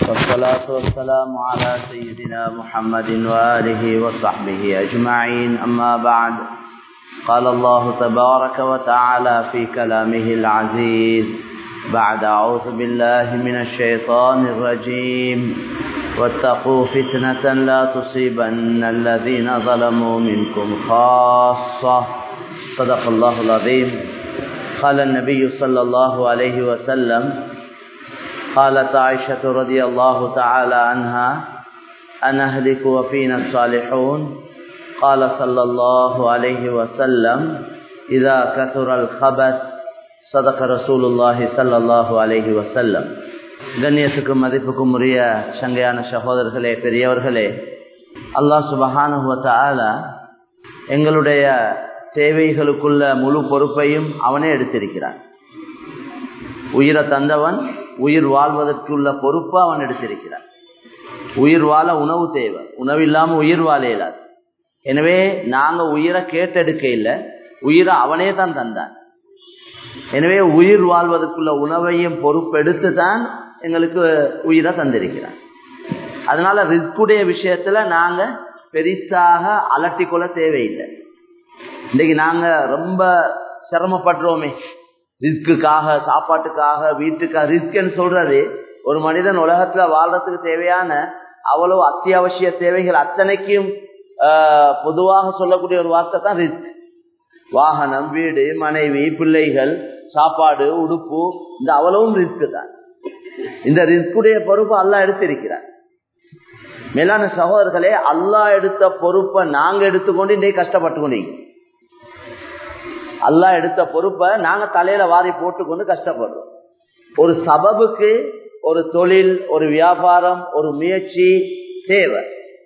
والصلاة والسلام على سيدنا محمد وآله وصحبه أجمعين أما بعد قال الله تبارك وتعالى في كلامه العزيز بعد أعوذ بالله من الشيطان الرجيم واتقوا فتنة لا تصيبن الذين ظلموا منكم خاصة صدق الله العظيم قال النبي صلى الله عليه وسلم قالت عائشة رضي الله تعالى عنها أنا أهلك وفينا الصالحون قال صلى الله عليه وسلم إذا كثر الخبث صدق رسول الله صلى الله عليه وسلم கண்ணியத்துக்கும் மதிப்புக்கும் உரிய சங்கையான சகோதரர்களே பெரியவர்களே அல்லாஹ் சுபஹானுவத்தால எங்களுடைய தேவைகளுக்குள்ள முழு பொறுப்பையும் அவனே எடுத்திருக்கிறான் உயிரை தந்தவன் உயிர் வாழ்வதற்குள்ள பொறுப்பு அவன் எடுத்திருக்கிறான் உயிர் வாழ உணவு தேவை உணவு இல்லாம உயிர் வாழ இயலாது எனவே நாங்க உயிரை கேட்டெடுக்க இல்லை உயிரை அவனே தான் தந்தான் எனவே உயிர் வாழ்வதற்குள்ள உணவையும் பொறுப்பெடுத்து தான் எங்களுக்கு உயிரை தந்திருக்கிறான் அதனால ரிஸ்குடைய விஷயத்துல நாங்க பெரிசாக அலட்டி கொள்ள தேவையில்லை இன்னைக்கு நாங்க ரொம்ப சிரமப்படுறோமே ரிஸ்க்குக்காக சாப்பாட்டுக்காக வீட்டுக்காக ரிஸ்க்னு சொல்றது ஒரு மனிதன் உலகத்துல வாழ்றதுக்கு தேவையான அவ்வளவு அத்தியாவசிய தேவைகள் அத்தனைக்கும் பொதுவாக சொல்லக்கூடிய ஒரு வார்த்தை தான் ரிஸ்க் வாகனம் வீடு மனைவி பிள்ளைகள் சாப்பாடு உடுப்பு இந்த அவ்வளவும் ரிஸ்க் தான் இந்த ரிஸ்குடைய பொறுப்பு அல்லா எடுத்திருக்கிறார் மேலான சகோதரர்களே அல்லா எடுத்த பொறுப்பை நாங்க எடுத்துக்கொண்டு இன்றைக்கு கஷ்டப்பட்டு கொண்டீங்க அல்லா எடுத்த பொறுப்பை நாங்க தலையில வாரி போட்டுக்கொண்டு கஷ்டப்படுறோம் ஒரு சபபுக்கு ஒரு தொழில் ஒரு வியாபாரம் ஒரு முயற்சி தேவை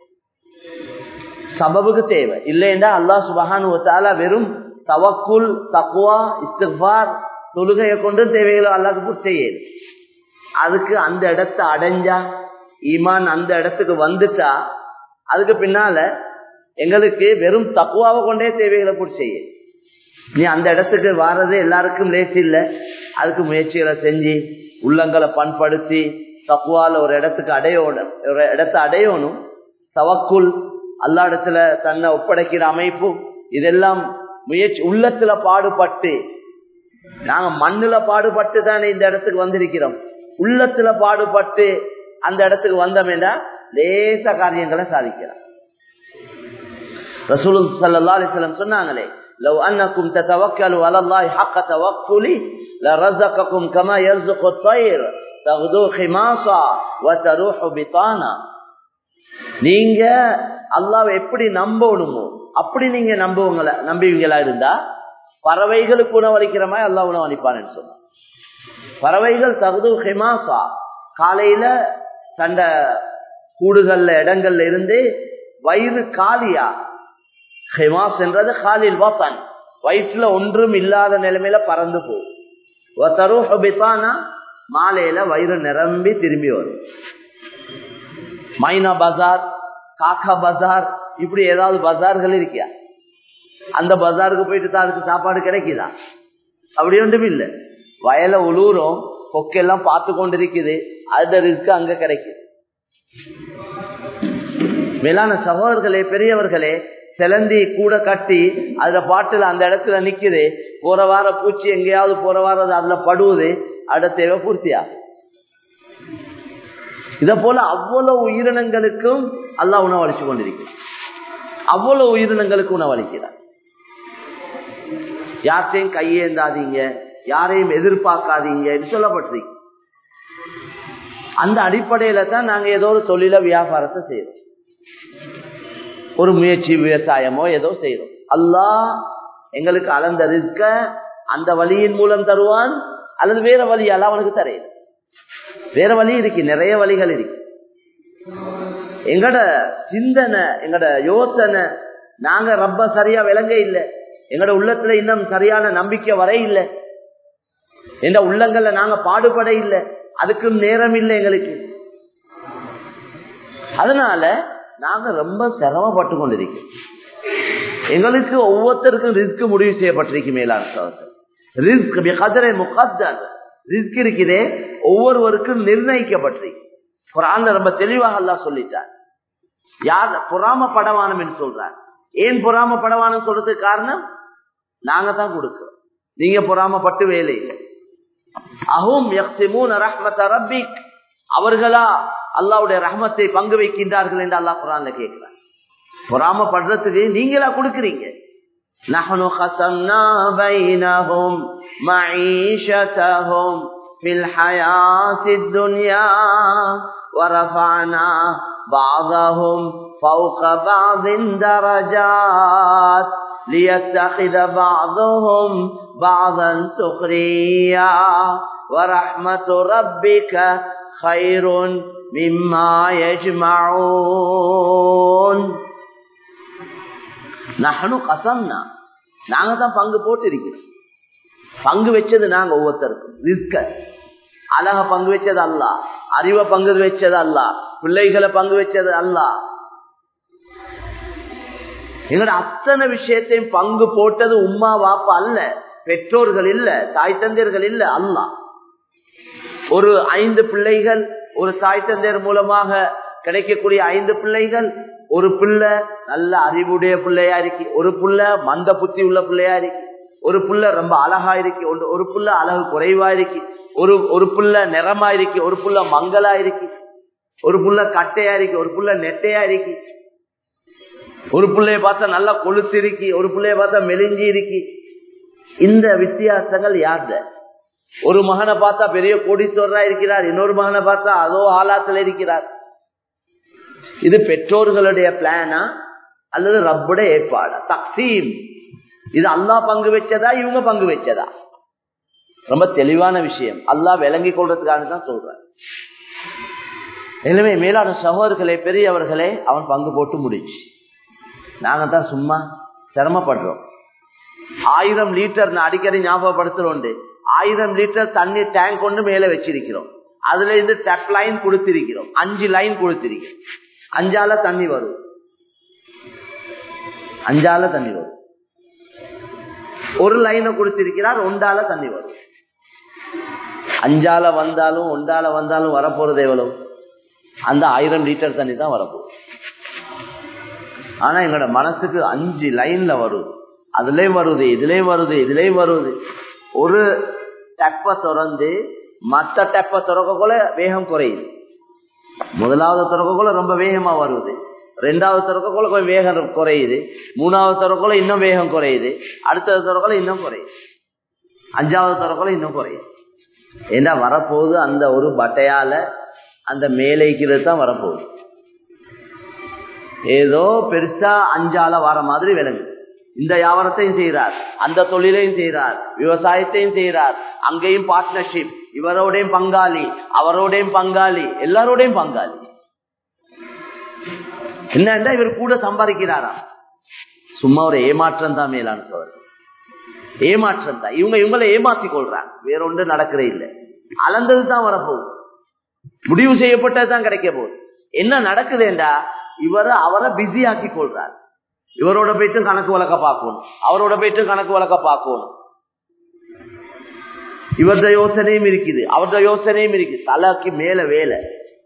சபபுக்கு தேவை இல்லைண்டா அல்லா சுபகானுவத்தால வெறும் தவக்குல் தக்குவா இஸ்திஃபார் தொழுகையை கொண்டு தேவைகளை அல்லாக்கு பூர்த்தி செய்யுது அதுக்கு அந்த இடத்த அடைஞ்சா ஈமான் அந்த இடத்துக்கு வந்துட்டா அதுக்கு பின்னால எங்களுக்கு வெறும் தக்குவாவை கொண்டே தேவைகளை பூர்த்தி செய்யுது நீ அந்த இடத்துக்கு வாரது எல்லாருக்கும் லேசி இல்லை அதுக்கு முயற்சிகளை செஞ்சு உள்ளங்களை பண்படுத்தி தக்குவால ஒரு இடத்துக்கு அடையோட ஒரு இடத்த அடையணும் தவக்குள் அல்லா இடத்துல தன்னை ஒப்படைக்கிற அமைப்பு இதெல்லாம் முயற்சி உள்ளத்துல பாடுபட்டு நாங்க மண்ணுல பாடுபட்டு தானே இந்த இடத்துக்கு வந்திருக்கிறோம் உள்ளத்துல பாடுபட்டு அந்த இடத்துக்கு வந்தோமேடா லேச காரியங்களை சாதிக்கிறோம் ரசூல் சல்லா அலிஸ்லம் சொன்னாங்களே لو أنكم تتوكلوا على الله حق توكله لرزقكم كما يرزق الطير تغدو خماصا وتروح بطانا நீங்க அல்லாவை எப்படி நம்பணுமோ அப்படி நீங்க நம்புவங்கள நம்புவீங்களா இருந்தா பறவைகளுக்கு உணவளிக்கிற மாதிரி அல்லா உணவளிப்பான்னு சொன்ன பறவைகள் தகுது ஹிமாசா காலையில தண்ட கூடுகள்ல இடங்கள்ல இருந்து வயிறு காலியா ஹிமாஸ் என்றது காலில் வாப்பான் வயிற்றுல ஒன்றும் இல்லாத நிலைமையில பறந்து போகும் மாலையில வயிறு நிரம்பி திரும்பி வரும் மைனா பஜார் காக்கா பஜார் இப்படி ஏதாவது பஜார்கள் இருக்கியா அந்த பஜாருக்கு போயிட்டு தான் அதுக்கு சாப்பாடு கிடைக்குதா அப்படி ஒன்றும் இல்லை வயல உழுவுறோம் கொக்கெல்லாம் பார்த்து கொண்டிருக்குது அது ரிஸ்க் அங்க கிடைக்குது மேலான சகோதரர்களே பெரியவர்களே சிலந்தி கூட கட்டி அதுல பாட்டுல அந்த இடத்துல நிக்குது போற வார பூச்சி எங்கேயாவது போற வாரம் அதுல படுவது அட தேவை பூர்த்தியா இத போல அவ்வளவு உயிரினங்களுக்கும் அல்லா உணவளிச்சு கொண்டிருக்கிறார் அவ்வளவு உயிரினங்களுக்கு உணவளிக்கிறார் யார்த்தையும் கையேந்தாதீங்க யாரையும் எதிர்பார்க்காதீங்க சொல்லப்பட்டிருக்கு அந்த அடிப்படையில தான் நாங்க ஏதோ ஒரு தொழில வியாபாரத்தை செய்யறோம் ஒரு முயற்சி விவசாயமோ ஏதோ செய்யறோம் அல்லா எங்களுக்கு அளந்த ரிஸ்க அந்த வழியின் மூலம் தருவான் அல்லது வேற வழியால அவனுக்கு தரையில வேற வழி இருக்கு நிறைய வழிகள் இருக்கு எங்கட சிந்தனை எங்கட யோசனை நாங்க ரப்ப சரியா விளங்க இல்லை எங்கட உள்ளத்துல இன்னும் சரியான நம்பிக்கை வர இல்லை எந்த உள்ளங்கள்ல நாங்க பாடுபட இல்லை அதுக்கும் நேரம் இல்லை எங்களுக்கு அதனால நாங்க ரொம்ப சிரமப்பட்டு கொண்டிருக்கோம் எங்களுக்கு ஒவ்வொருத்தருக்கும் ரிஸ்க் முடிவு செய்யப்பட்டிருக்கு மேலான ரிஸ்க் கதிரை முகத்தல் ரிஸ்க் இருக்கிறே ஒவ்வொருவருக்கும் நிர்ணயிக்கப்பட்டிருக்கு குரான்ல ரொம்ப தெளிவாக அல்லா சொல்லிட்டார் யார் பொறாம படவானம் என்று சொல்றார் ஏன் பொறாம படவானம் சொல்றதுக்கு காரணம் நாங்க தான் கொடுக்கிறோம் நீங்க பொறாமப்பட்டு வேலை இல்லை அஹும் ரஹ்மத் ரப்பிக் அவர்களா அல்லாவுடைய ரஹ்மத்தை பங்கு வைக்கின்றார்கள் என்று அல்லாஹ் குரான்ல கேட்கிறார் பொறாமப்படுறதுக்கு நீங்களா கொடுக்குறீங்க نحن خسمنا بينهم معيشتهم في الحياة الدنيا ورفعنا بعضهم فوق بعض درجات ليتخذ بعضهم بعضا سخريا ورحمة ربك خير مما يجمعون நகனு கசம்னா நாங்க தான் பங்கு போட்டு இருக்கிறோம் பங்கு வச்சது நாங்க ஒவ்வொருத்தருக்கும் இருக்க அழக பங்கு வச்சது அல்ல அறிவை பங்கு வச்சது அல்ல பிள்ளைகளை பங்கு வச்சது அல்ல எங்களோட அத்தனை விஷயத்தையும் பங்கு போட்டது உமா வாப்பா அல்ல பெற்றோர்கள் இல்ல தாய் தந்தையர்கள் இல்ல அல்ல ஒரு ஐந்து பிள்ளைகள் ஒரு தாய் தந்தையர் மூலமாக கிடைக்கக்கூடிய ஐந்து பிள்ளைகள் ஒரு பிள்ளை நல்ல அறிவுடைய பிள்ளையா இருக்கு ஒரு புள்ள மந்த புத்தி உள்ள பிள்ளையா இருக்கு ஒரு புள்ள ரொம்ப அழகா இருக்கு ஒரு புள்ள அழகு குறைவா இருக்கு ஒரு ஒரு புள்ள நிறமா இருக்கு ஒரு புள்ள மங்களா இருக்கு ஒரு புள்ள கட்டையா இருக்கு ஒரு புள்ள நெட்டையா இருக்கு ஒரு பிள்ளைய பார்த்தா நல்லா கொளுத்து இருக்கு ஒரு பிள்ளைய பார்த்தா மெலிஞ்சி இருக்கு இந்த வித்தியாசங்கள் யார்த ஒரு மகனை பார்த்தா பெரிய கோடீஸ்வரரா இருக்கிறார் இன்னொரு மகனை பார்த்தா அதோ ஆலாத்துல இருக்கிறார் இது பெற்றோர்களுடைய பிளானா அல்லது ரப்புடைய ஏற்பாடா தக்சீம் இது அல்லா பங்கு வச்சதா இவங்க பங்கு வச்சதா ரொம்ப தெளிவான விஷயம் அல்லா விளங்கி கொள்றதுக்காக தான் சொல்றேன் எனவே மேலான சகோதரர்களே பெரியவர்களே அவன் பங்கு போட்டு முடிச்சு நாங்க தான் சும்மா சிரமப்படுறோம் ஆயிரம் லிட்டர் நான் அடிக்கடி ஞாபகப்படுத்துறோம் ஆயிரம் லிட்டர் தண்ணி டேங்க் கொண்டு மேல வச்சிருக்கிறோம் அதுல இருந்து டப் லைன் கொடுத்திருக்கிறோம் அஞ்சு லைன் கொடுத்திருக்கிறோம் அஞ்சால தண்ணி வரும் அஞ்சால தண்ணி வரும் ஒரு லைனை கொடுத்திருக்கிறார் ஒன்றால தண்ணி வரும் அஞ்சால வந்தாலும் ஒன்றால வந்தாலும் வரப்போறது எவ்வளவு அந்த ஆயிரம் லிட்டர் தண்ணி தான் வரப்போகுது ஆனா எங்களோட மனசுக்கு அஞ்சு லைன்ல வருது அதுலயும் வருது இதுலயும் வருது இதுலயும் வருது ஒரு டெப்ப திறந்து மத்த டெப்ப திறக்கக்குள்ள வேகம் குறையுது முதலாவது திறக்கக்குள்ள ரொம்ப வேகமா வருது ரெண்டாவது திறக்கக்குள்ள கொஞ்சம் வேகம் குறையுது மூணாவது திறக்கக்குள்ள இன்னும் வேகம் குறையுது அடுத்தது திறக்கக்குள்ள இன்னும் குறையுது அஞ்சாவது திறக்கக்குள்ள இன்னும் குறையுது ஏன்னா வரப்போகுது அந்த ஒரு பட்டையால அந்த மேலைக்கிறது தான் வரப்போகுது ஏதோ பெருசா அஞ்சால வர மாதிரி விளங்கு இந்த வியாபாரத்தையும் செய்யறார் அந்த தொழிலையும் செய்யறார் விவசாயத்தையும் செய்யறார் அங்கேயும் பார்ட்னர்ஷிப் இவரோடையும் பங்காளி அவரோடையும் பங்காளி எல்லாரோடையும் பங்காளி என்னன்னா இவர் கூட சம்பாதிக்கிறாரா சும்மா ஒரு ஏமாற்றம் தான் மேலான சோழர் ஏமாற்றம் தான் இவங்க இவங்களை ஏமாத்தி கொள்றாங்க வேற ஒன்று நடக்கிறே இல்லை அளந்தது தான் வரப்போகுது முடிவு செய்யப்பட்டது தான் கிடைக்க போகுது என்ன நடக்குதுண்டா இவரை அவரை பிஸி ஆக்கி கொள்றார் இவரோட போயிட்டு கணக்கு வழக்க பார்க்கணும் அவரோட போயிட்டு கணக்கு வழக்க பார்க்கணும் இவரது யோசனையும் இருக்குது அவரது யோசனையும் இருக்கு தலைக்கு மேல வேலை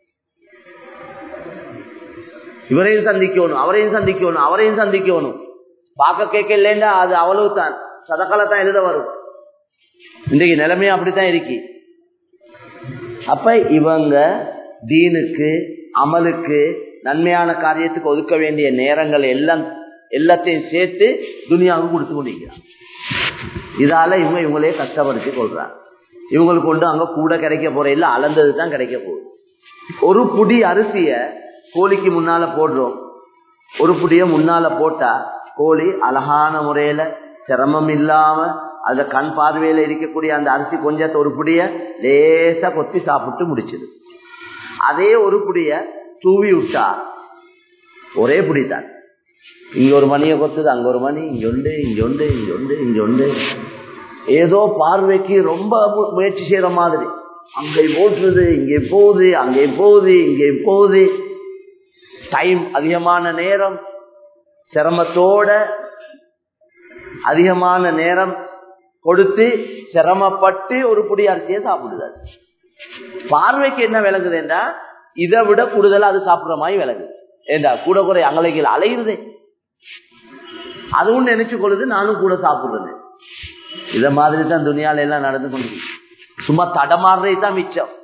இவரையும் சந்திக்கணும் அவரையும் சந்திக்கணும் அவரையும் சந்திக்கணும் பார்க்க கேட்க இல்லைன்னா அது அவ்வளவு தான் சதக்கால தான் எழுத வரும் இன்றைக்கு நிலைமையும் அப்படித்தான் இருக்கு அப்ப இவங்க தீனுக்கு அமலுக்கு நன்மையான காரியத்துக்கு ஒதுக்க வேண்டிய நேரங்கள் எல்லாம் எல்லாத்தையும் சேர்த்து துனியாவுக்கு கொடுத்து கொண்டிருக்கிறாங்க இதால இவங்க இவங்களே கஷ்டப்படுத்தி கொள்றாங்க இவங்களுக்கு கொண்டு அங்க கூட கிடைக்க போற இல்ல அளந்தது தான் கிடைக்க போகுது ஒரு புடி அரிசிய கோழிக்கு முன்னால போடுறோம் ஒரு புடிய முன்னால போட்டா கோழி அழகான முறையில சிரமம் இல்லாம அந்த கண் பார்வையில இருக்கக்கூடிய அந்த அரிசி கொஞ்சத்தை ஒரு புடிய லேசா கொத்தி சாப்பிட்டு முடிச்சது அதே ஒரு புடிய தூவி விட்டா ஒரே புடித்தான் இங்க ஒரு மணியை கொத்துது அங்க ஒரு மணி இங்க உண்டு இங்க உண்டு இங்க உண்டு இங்க உண்டு ஏதோ பார்வைக்கு ரொம்ப முயற்சி செய்யற மாதிரி அங்கே போட்டுறது இங்கே போகுது அங்கே போகுது இங்கே போகுது டைம் அதிகமான நேரம் சிரமத்தோட அதிகமான நேரம் கொடுத்து சிரமப்பட்டு ஒரு புடி அரிசியை சாப்பிடுதாரு பார்வைக்கு என்ன விளங்குதுன்றா இதை விட கூடுதலா அது சாப்பிடுற மாதிரி விலகு ஏண்டா கூட குறை அங்கலைகள் அலையுதே அதுவும் நினைச்சு கொள்ளுது நானும் கூட சாப்பிடுறது இத மாதிரி தான் துணியால எல்லாம் நடந்து கொண்டு சும்மா தடமாறுறதே தான் மிச்சம்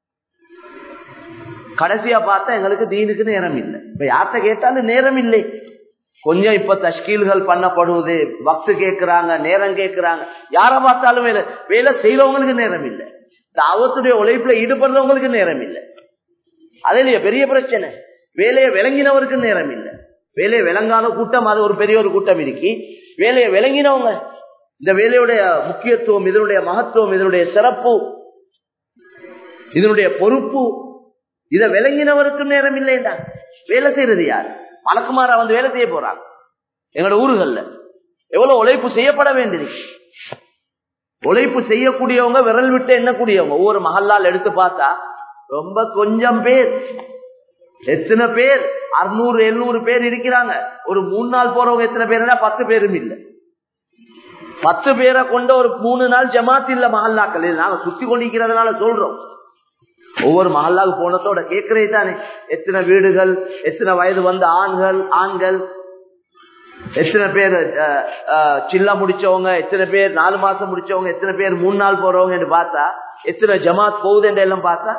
கடைசியா பார்த்தா எங்களுக்கு தீனுக்கு நேரம் இல்லை இப்ப யார்கிட்ட கேட்டாலும் நேரம் இல்லை கொஞ்சம் இப்ப தஷ்கீல்கள் பண்ணப்படுவது பக்து கேட்கிறாங்க நேரம் கேட்கிறாங்க யார பார்த்தாலும் வேலை வேலை செய்யறவங்களுக்கு நேரம் இல்லை தாவத்துடைய உழைப்புல ஈடுபடுறவங்களுக்கு நேரம் இல்லை அதே இல்லையா பெரிய பிரச்சனை வேலையை விளங்கினவருக்கு நேரம் இல்லை வேலையை விளங்காத கூட்டம் அது ஒரு பெரிய ஒரு கூட்டம் இருக்கு வேலையை விளங்கினவங்க இந்த வேலையுடைய முக்கியத்துவம் இதனுடைய மகத்துவம் இதனுடைய சிறப்பு இதனுடைய பொறுப்பு இதை விளங்கினவருக்கு நேரம் இல்லைண்டா வேலை செய்யறது யார் மலக்குமாரா வந்து வேலை செய்ய போறாங்க எங்களோட ஊர்கள்ல எவ்வளவு உழைப்பு செய்யப்பட வேண்டியது உழைப்பு செய்யக்கூடியவங்க விரல் விட்டு எண்ணக்கூடியவங்க ஒவ்வொரு மகல்லால் எடுத்து பார்த்தா ரொம்ப கொஞ்சம் பேர் எத்தனை பேர் அறுநூறு எழுநூறு பேர் இருக்கிறாங்க ஒரு மூணு நாள் போறவங்க எத்தனை பேருனா பத்து பேரும் இல்லை பத்து பேரை கொண்ட ஒரு மூணு நாள் ஜமாத் இல்ல மஹல்லாக்கள் இது நாங்க சுத்தி கொண்டிருக்கிறதுனால சொல்றோம் ஒவ்வொரு மஹல்லாவுக்கு போனதோட கேட்கறே தானே எத்தனை வீடுகள் எத்தனை வயது வந்த ஆண்கள் ஆண்கள் எத்தனை பேர் அஹ், அஹ், சில்லா முடிச்சவங்க எத்தனை பேர் நாலு மாசம் முடிச்சவங்க எத்தனை பேர் மூணு நாள் போறவங்க பார்த்தா எத்தனை ஜமாத் போகுது எல்லாம் பார்த்தா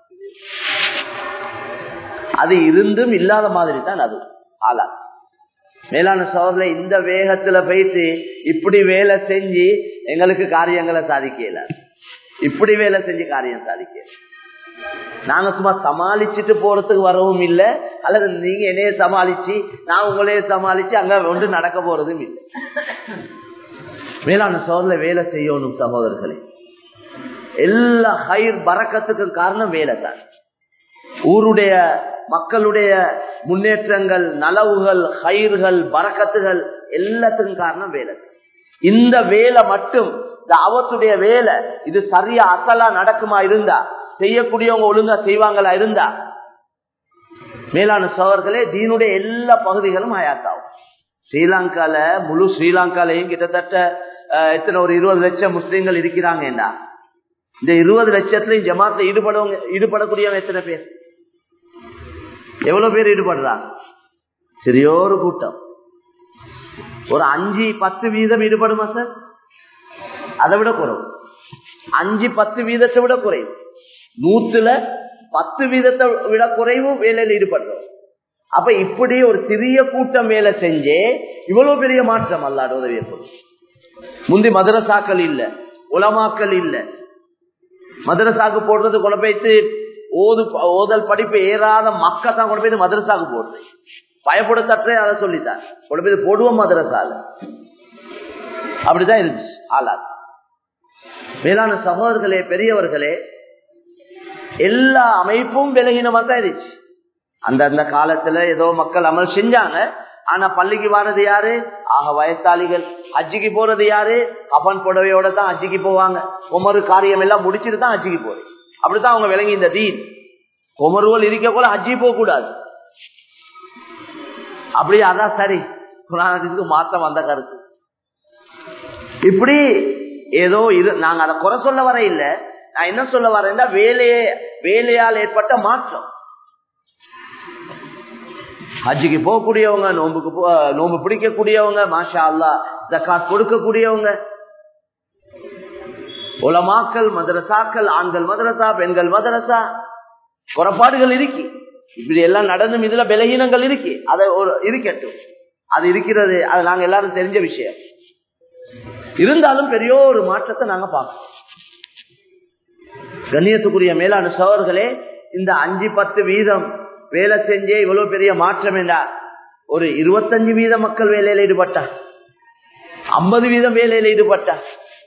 அது இருந்தும் இல்லாத மாதிரி தான் அது ஆளா மேலான சோதரில் இந்த வேகத்துல போயிட்டு இப்படி வேலை செஞ்சு எங்களுக்கு காரியங்களை சாதிக்கல இப்படி வேலை செஞ்சு காரியம் சாதிக்கல நாங்க சும்மா சமாளிச்சுட்டு போறதுக்கு வரவும் இல்லை அல்லது நீங்க என்னைய சமாளிச்சு நான் உங்களையே சமாளிச்சு அங்க ஒன்று நடக்க போறதும் இல்லை மேலான சோதரில் வேலை செய்யணும் சகோதரர்களே எல்லா ஹைர் பறக்கத்துக்கும் காரணம் வேலை தான் ஊருடைய மக்களுடைய முன்னேற்றங்கள் நலவுகள் ஹயிர்கள் பறக்கத்துகள் எல்லாத்துக்கும் காரணம் வேலை இந்த வேலை மட்டும் இந்த அவத்துடைய வேலை இது சரியா அசலா நடக்குமா இருந்தா செய்யக்கூடியவங்க ஒழுங்கா செய்வாங்களா இருந்தா மேலான சோழர்களே தீனுடைய எல்லா பகுதிகளும் ஆயாத்தாகும் ஸ்ரீலங்கால முழு ஸ்ரீலங்காலையும் கிட்டத்தட்ட அஹ், எத்தனை ஒரு இருபது லட்சம் முஸ்லீம்கள் இருக்கிறாங்கடா இந்த இருபது லட்சத்திலையும் ஜமாத்துல ஈடுபடுவங்க ஈடுபடக்கூடியவங்க எத்தனை பேர் எவ்வளவு பேர் ஈடுபடுறாங்க சிறியோரு கூட்டம் ஒரு அஞ்சு பத்து வீதம் ஈடுபடுமா சார் அதை விட குறைவு அஞ்சு பத்து வீதத்தை விட குறைவு நூத்துல பத்து வீதத்தை விட குறைவு வேலையில் ஈடுபடுறோம் அப்ப இப்படி ஒரு சிறிய கூட்டம் வேலை செஞ்சே இவ்வளவு பெரிய மாற்றம் அல்லாட உதவி ஏற்படும் முந்தி மதரசாக்கள் இல்ல உலமாக்கள் இல்ல மதரசாக்கு போடுறது கொண்டு போயிட்டு ஓது ஓதல் படிப்பு ஏறாத மக்கள் தான் கொண்டு போய் மதரசாக்கு போடுறது பயப்படுத்தற்றே அதை சொல்லிட்டார் கொண்டு போய் போடுவோம் மதரசால அப்படிதான் இருந்துச்சு ஆளாது மேலான சகோதரர்களே பெரியவர்களே எல்லா அமைப்பும் விலகினமா தான் இருந்துச்சு அந்த அந்த காலத்துல ஏதோ மக்கள் அமல் செஞ்சாங்க ஆனா பள்ளிக்கு வர்றது யாரு ஆக வயசாளிகள் அஜிக்கு போறது யாரு கபன் புடவையோட தான் அஜிக்கு போவாங்க உமரு காரியம் எல்லாம் முடிச்சுட்டு தான் அஜிக்கு போறேன் அப்படித்தான் அவங்க விளங்கி இந்த தீன் உமருவல் இருக்க கூட அஜி போக கூடாது அப்படியே அதான் சரி குரானத்துக்கு மாற்றம் வந்த கருத்து இப்படி ஏதோ இரு நாங்க அதை குறை சொல்ல வர இல்ல நான் என்ன சொல்ல வரேன்னா வேலையே வேலையால் ஏற்பட்ட மாற்றம் ஹஜ்ஜுக்கு போகக்கூடியவங்க நோம்புக்கு போ நோம்பு பிடிக்கக்கூடியவங்க மாஷா அல்லா ஜக்காத் கொடுக்கக்கூடியவங்க உலமாக்கள் மதரசாக்கள் ஆண்கள் மதரசா பெண்கள் மதரசா குறைபாடுகள் இருக்கு இப்படி எல்லாம் நடந்தும் இதுல பலகீனங்கள் இருக்கு அதை ஒரு இருக்கட்டும் அது இருக்கிறது அது நாங்க எல்லாரும் தெரிஞ்ச விஷயம் இருந்தாலும் பெரிய ஒரு மாற்றத்தை நாங்க பார்க்கணும் கண்ணியத்துக்குரிய மேலான சவர்களே இந்த அஞ்சு பத்து வீதம் வேலை செஞ்சே இவ்வளவு பெரிய மாற்றம் என்றா ஒரு இருபத்தஞ்சு வீத மக்கள் வேலையில ஈடுபட்டா ஐம்பது வீதம் வேலையில ஈடுபட்டா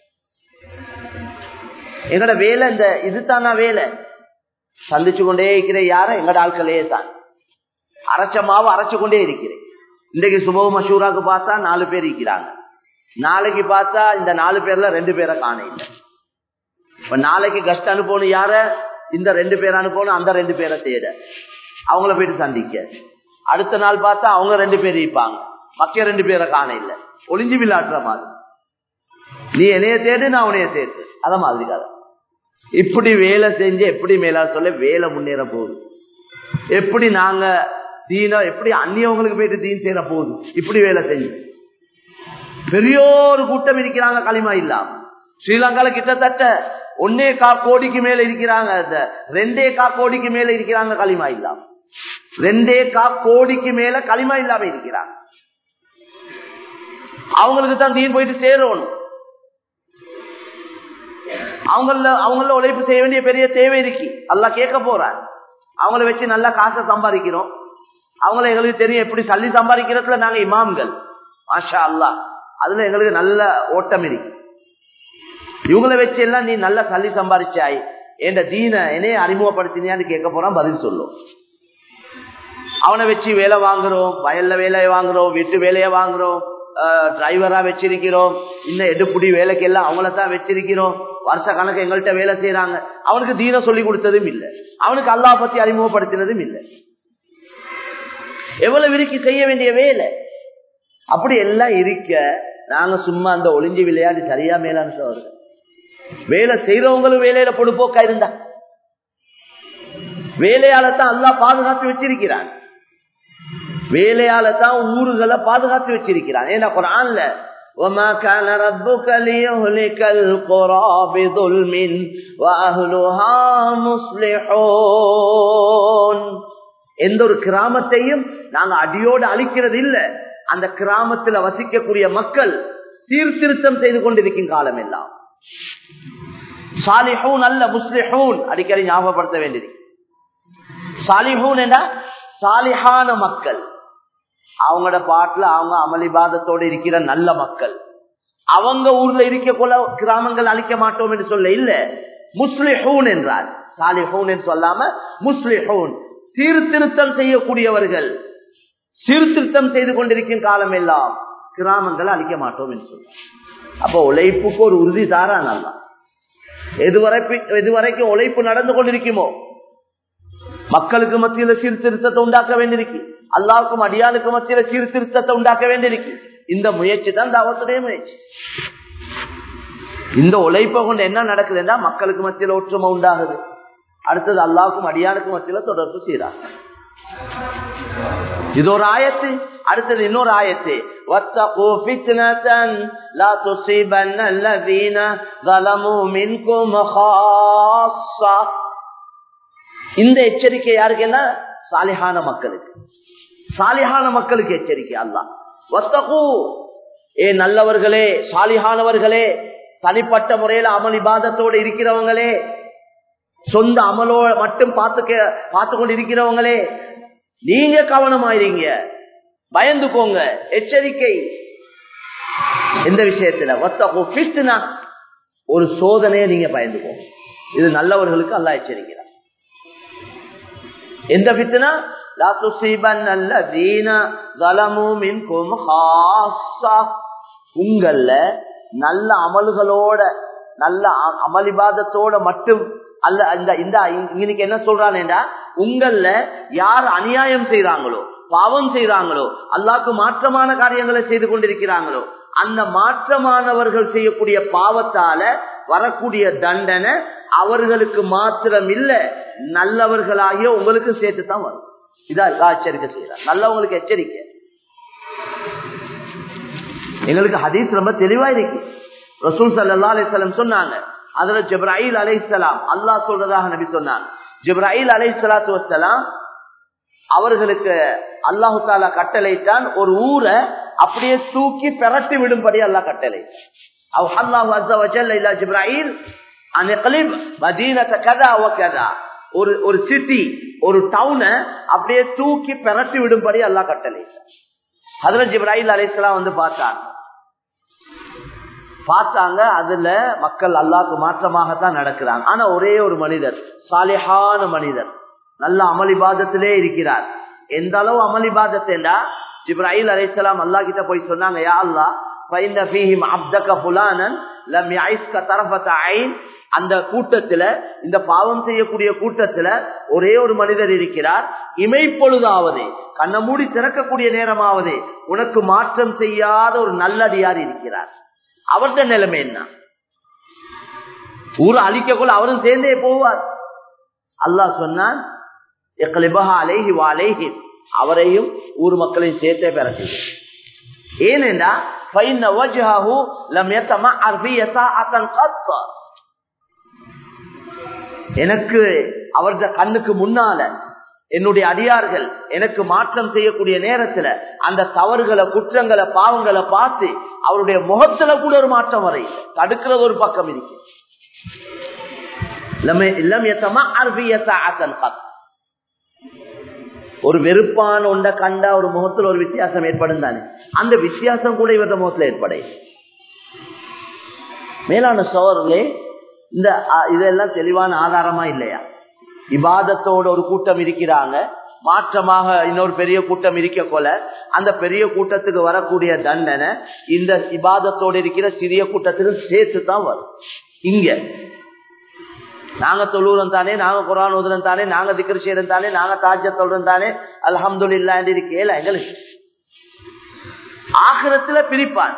எங்கட வேலை இந்த இதுதானா வேலை சந்திச்சு கொண்டே இருக்கிறேன் யார எங்கட ஆட்களே தான் அரைச்ச மாவு அரைச்சு கொண்டே இருக்கிறேன் இன்றைக்கு சுபவ மஷூராக்கு பார்த்தா நாலு பேர் இருக்கிறாங்க நாளைக்கு பார்த்தா இந்த நாலு பேர்ல ரெண்டு பேரை காண இல்லை இப்ப நாளைக்கு கஷ்டம் அனுப்பணும் யார இந்த ரெண்டு பேர் அனுப்பணும் அந்த ரெண்டு பேரை தேட அவங்கள போயிட்டு சந்திக்க அடுத்த நாள் பார்த்தா அவங்க ரெண்டு பேர் இருப்பாங்க மக்கிய ரெண்டு பேரை காண இல்லை ஒளிஞ்சு விளையாடுற மாதிரி நீ என்னைய தேடு நான் உனைய தேடு அத மாதிரி கதை இப்படி வேலை செஞ்சு எப்படி மேலா சொல்ல வேலை முன்னேற போகுது எப்படி நாங்க தீன எப்படி அந்நியவங்களுக்கு போயிட்டு தீன் செய்யற போகுது இப்படி வேலை செய்யும் பெரிய ஒரு கூட்டம் இருக்கிறாங்க களிமா இல்லாம ஸ்ரீலங்கால கிட்டத்தட்ட ஒன்னே கா கோடிக்கு மேல இருக்கிறாங்க இந்த ரெண்டே கா கோடிக்கு மேல இருக்கிறாங்க களிமா இல்லாம ரெண்டே கா கோடிக்கு மேல களிமா இல்லாம இருக்கிறாங்க அவங்களுக்கு தான் தீன் போயிட்டு சேரணும் அவங்கள அவங்கள உழைப்பு செய்ய வேண்டிய பெரிய தேவை இருக்கு அல்லா கேட்க போறார் அவங்கள வச்சு நல்லா காசை சம்பாதிக்கிறோம் அவங்கள எங்களுக்கு தெரியும் எப்படி சல்லி சம்பாதிக்கிறதுல நாங்க இமாம்கள் மாஷா அல்லா அதுல எங்களுக்கு நல்ல ஓட்டம் இருக்கு இவங்கள வச்சு எல்லாம் நீ நல்லா சல்லி சம்பாதிச்சாய் என்ற தீன என்னைய அறிமுகப்படுத்தினியான்னு கேட்க போறான் பதில் சொல்லும் அவனை வச்சு வேலை வாங்குறோம் வயல்ல வேலையை வாங்குறோம் வீட்டு வேலையை வாங்குறோம் டிரைவரா வச்சிருக்கிறோம் இன்னும் எடுப்புடி வேலைக்கு எல்லாம் அவங்கள தான் வச்சிருக்கிறோம் வருஷ கணக்கு எங்கள்கிட்ட வேலை செய்யறாங்க அவனுக்கு தீன சொல்லி கொடுத்ததும் இல்லை அவனுக்கு அல்லா பத்தி அறிமுகப்படுத்தினதும் இல்லை எவ்வளவு இருக்கு செய்ய வேண்டிய வேலை அப்படி எல்லாம் இருக்க நாங்க சும்மா அந்த ஒளிஞ்சி விளையாடி சரியா மேலான்னு சொல்றது வேலை செய்யறவங்களும் வேலையில பொடுப்போக்கா இருந்தா வேலையால தான் அல்லா பாதுகாத்து வச்சிருக்கிறான் வேலையால தான் ஊர்களை பாதுகாத்து வச்சிருக்கிறான் ஏன்னா குரான்ல وما كان ربك ليهلك القرى بظلم واهلها مصلحون எந்த ஒரு கிராமத்தையும் நாங்க அடியோடு அழிக்கிறது இல்ல அந்த கிராமத்துல வசிக்கக்கூடிய மக்கள் சீர்திருத்தம் செய்து கொண்டிருக்கும் காலம் எல்லாம் சாலிஹூன் அல்ல முஸ்லிஹூன் அடிக்கடி ஞாபகப்படுத்த வேண்டியது சாலிஹூன் என்ற சாலிஹான மக்கள் அவங்களோட பாட்டுல அவங்க அமளிபாதத்தோடு இருக்கிற நல்ல மக்கள் அவங்க ஊர்ல இருக்க போல கிராமங்கள் அழிக்க மாட்டோம் என்று சொல்ல இல்ல முஸ்லிஹூன் என்றார் சாலிஹூன் என்று சொல்லாம முஸ்லிஹூன் சீர்திருத்தம் செய்யக்கூடியவர்கள் சீர்திருத்தம் செய்து கொண்டிருக்கும் காலம் எல்லாம் கிராமங்கள் அழிக்க மாட்டோம் என்று சொல்றார் அப்போ உழைப்புக்கு ஒரு உறுதி தாரா நல்லா எதுவரை எதுவரைக்கும் உழைப்பு நடந்து கொண்டிருக்குமோ மக்களுக்கு மத்தியில சீர்திருத்தத்தை உண்டாக்க வேண்டியிருக்கு அல்லாவுக்கும் அடியாளுக்கு மத்தியில சீர்திருத்தத்தை உண்டாக்க வேண்டியிருக்கு இந்த முயற்சி தான் தாவத்துடைய முயற்சி இந்த உழைப்பை கொண்டு என்ன நடக்குதுன்னா மக்களுக்கு மத்தியில ஒற்றுமை உண்டாகுது அடுத்தது அல்லாவுக்கும் அடியானுக்கும் மத்தியில தொடர்பு செய்யறாங்க இது ஒரு ஆயத்து அடுத்தது இன்னொரு ஆயத்து واتقوا فتنة لا تصيبن الذين ظلموا منكم خاصة இந்த எச்சரிக்கை யாருக்குன்னா சாலிஹான மக்களுக்கு சாலிஹான மக்களுக்கு எச்சரிக்கை அல்லா வத்தகு ஏ நல்லவர்களே சாலிஹானவர்களே தனிப்பட்ட முறையில அமல் இபாதத்தோடு இருக்கிறவங்களே சொந்த அமலோ மட்டும் பார்த்துக்க பார்த்து கொண்டு இருக்கிறவங்களே நீங்க கவனமாயிருங்க பயந்துக்கோங்க எச்சரிக்கை எந்த விஷயத்துல வத்தகு பிஸ்னா ஒரு சோதனையை நீங்க பயந்துக்கோங்க இது நல்லவர்களுக்கு அல்லா எச்சரிக்கிறார் எந்த பித்துனா உங்கள நல்ல அமல்களோட நல்ல அமளிபாதத்தோட மட்டும் அல்ல இந்த இந்த இன்னைக்கு என்ன சொல்றானேடா உங்கள யார் அநியாயம் செய்யறாங்களோ பாவம் செய்யறாங்களோ அல்லாக்கு மாற்றமான காரியங்களை செய்து கொண்டிருக்கிறாங்களோ அந்த மாற்றமானவர்கள் செய்யக்கூடிய பாவத்தால வரக்கூடிய தண்டனை அவர்களுக்கு மாத்திரம் இல்ல நல்லவர்களாகிய உங்களுக்கு சேர்த்து தான் வரும் இதான் எச்சரிக்கை செய்யறார் நல்லவங்களுக்கு எச்சரிக்கை எங்களுக்கு ஹதீஸ் ரொம்ப தெளிவா இருக்கு ரசூல் சல்லா அலிஸ்லாம் சொன்னாங்க அதுல ஜிப்ராஹில் அலைசலாம் அல்லாஹ் சொல்றதாக நபி சொன்னாங்க ஜிப்ராஹில் அலை சலாத்து வசலாம் அவர்களுக்கு அல்லாஹு தாலா கட்டளைத்தான் ஒரு ஊரை அப்படியே தூக்கி பெரட்டி விடும்படி அல்லா கட்டளை ஜிப்ராஹில் ஒரு ஒரு சிட்டி ஒரு டவுனை அப்படியே தூக்கி பெரட்டி விடும்படி அல்லா கட்டளை அதுல ஜிப்ராஹில் அலைசலாம் வந்து பார்த்தாங்க பார்த்தாங்க அதுல மக்கள் அல்லாக்கு மாற்றமாகத்தான் நடக்கிறாங்க ஆனா ஒரே ஒரு மனிதர் சாலிஹான மனிதர் நல்ல அமளிபாதத்திலே இருக்கிறார் எந்த அளவு அமளிபாதத்தேண்டா ஜிப்ராஹில் அலைசலாம் அல்லா கிட்ட போய் சொன்னாங்க யா அல்லா அந்த கூட்டத்துல இந்த பாவம் செய்யக்கூடிய கூட்டத்துல ஒரே ஒரு மனிதர் இருக்கிறார் இமைப்பொழுதாவது கண்ண மூடி திறக்கக்கூடிய நேரமாவது உனக்கு மாற்றம் செய்யாத ஒரு நல்லடியார் இருக்கிறார் அவர்த நிலைமை என்ன ஊரை அழிக்கக்குள்ள அவரும் சேர்ந்தே போவார் அல்லாஹ் சொன்னான் எக்லிபஹா அலைஹி வாலேஹி அவரையும் ஊர் மக்களையும் சேர்த்தே பெறச்சு ஏனென்றா فإن وجهه لم يتمعر في ساعة قط எனக்கு அவரது கண்ணுக்கு முன்னால என்னுடைய அடியார்கள் எனக்கு மாற்றம் செய்யக்கூடிய நேரத்துல அந்த தவறுகளை குற்றங்களை பாவங்களை பார்த்து அவருடைய முகத்துல கூட ஒரு மாற்றம் வரை தடுக்கிறது ஒரு பக்கம் இருக்கு ஒரு வெறுப்பான ஒண்ட கண்டா ஒரு முகத்துல ஒரு வித்தியாசம் ஏற்படும் தானே அந்த வித்தியாசம் கூட இவரது முகத்துல ஏற்பட மேலான சோழர்களே இந்த இதெல்லாம் தெளிவான ஆதாரமா இல்லையா இபாதத்தோட ஒரு கூட்டம் இருக்கிறாங்க மாற்றமாக இன்னொரு பெரிய கூட்டம் இருக்க போல அந்த பெரிய கூட்டத்துக்கு வரக்கூடிய தண்டனை இந்த இபாதத்தோடு இருக்கிற சிறிய கூட்டத்துக்கு சேர்த்து தான் வரும் இங்க நாங்க தொழுறோம் தானே நாங்க குரான் ஓதுறோம் தானே நாங்க திக்கர் செய்யறோம் தானே நாங்க தாஜ சொல்றோம் தானே அலமது இல்லா இருக்கேல எங்களுக்கு ஆகிரத்துல பிரிப்பான்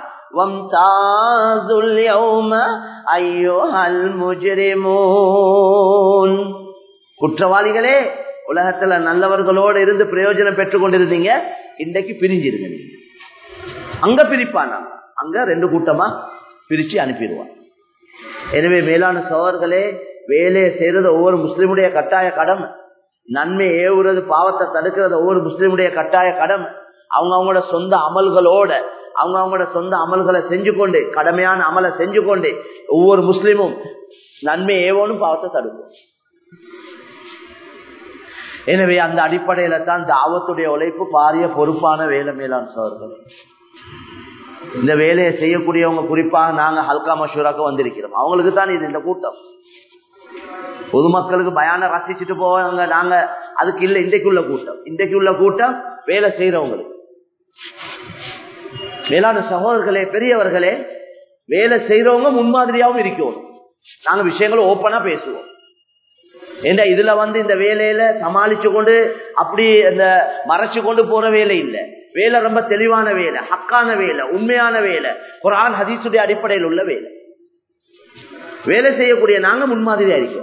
குற்றவாளிகளே உலகத்துல நல்லவர்களோடு இருந்து பிரயோஜனம் பெற்றுக் கொண்டிருந்தீங்க இன்றைக்கு பிரிஞ்சிருங்க நீங்க அங்க பிரிப்பானா அங்க ரெண்டு கூட்டமா பிரிச்சு அனுப்பிடுவான் எனவே மேலான சோழர்களே வேலையை செய்யறது ஒவ்வொரு முஸ்லிமுடைய கட்டாய கடமை நன்மை ஏவுறது பாவத்தை தடுக்கிறது ஒவ்வொரு முஸ்லிமுடைய கட்டாய கடமை அவங்க அவங்களோட சொந்த அமல்களோட அவங்க அவங்களோட சொந்த அமல்களை செஞ்சு கொண்டு கடமையான அமலை செஞ்சு கொண்டு ஒவ்வொரு முஸ்லிமும் நன்மை ஏவோனும் பாவத்தை தடுக்கும் எனவே அந்த அடிப்படையில தான் தாவத்துடைய உழைப்பு பாரிய பொறுப்பான வேலை மேலான் சோர்கள் இந்த வேலையை செய்யக்கூடியவங்க குறிப்பாக நாங்க ஹல்கா மஷூராக்கு வந்திருக்கிறோம் அவங்களுக்கு தான் இது இந்த கூட்டம் பொதுமக்களுக்கு பயான ரசிச்சுட்டு போவாங்க நாங்க அதுக்கு இல்ல இன்றைக்குள்ள கூட்டம் இன்றைக்கு உள்ள கூட்டம் வேலை செய்யறவங்களுக்கு மேலான சகோதரர்களே பெரியவர்களே வேலை செய்யறவங்க முன்மாதிரியாவும் இருக்கணும் நாங்க விஷயங்களை ஓப்பனா பேசுவோம் ஏண்டா இதுல வந்து இந்த வேலையில சமாளிச்சு கொண்டு அப்படி இந்த மறைச்சு கொண்டு போற வேலை இல்லை வேலை ரொம்ப தெளிவான வேலை ஹக்கான வேலை உண்மையான வேலை குரான் ஹதீசுடைய அடிப்படையில் உள்ள வேலை வேலை செய்யக்கூடிய நாங்க முன்மாதிரியா இருக்கோம்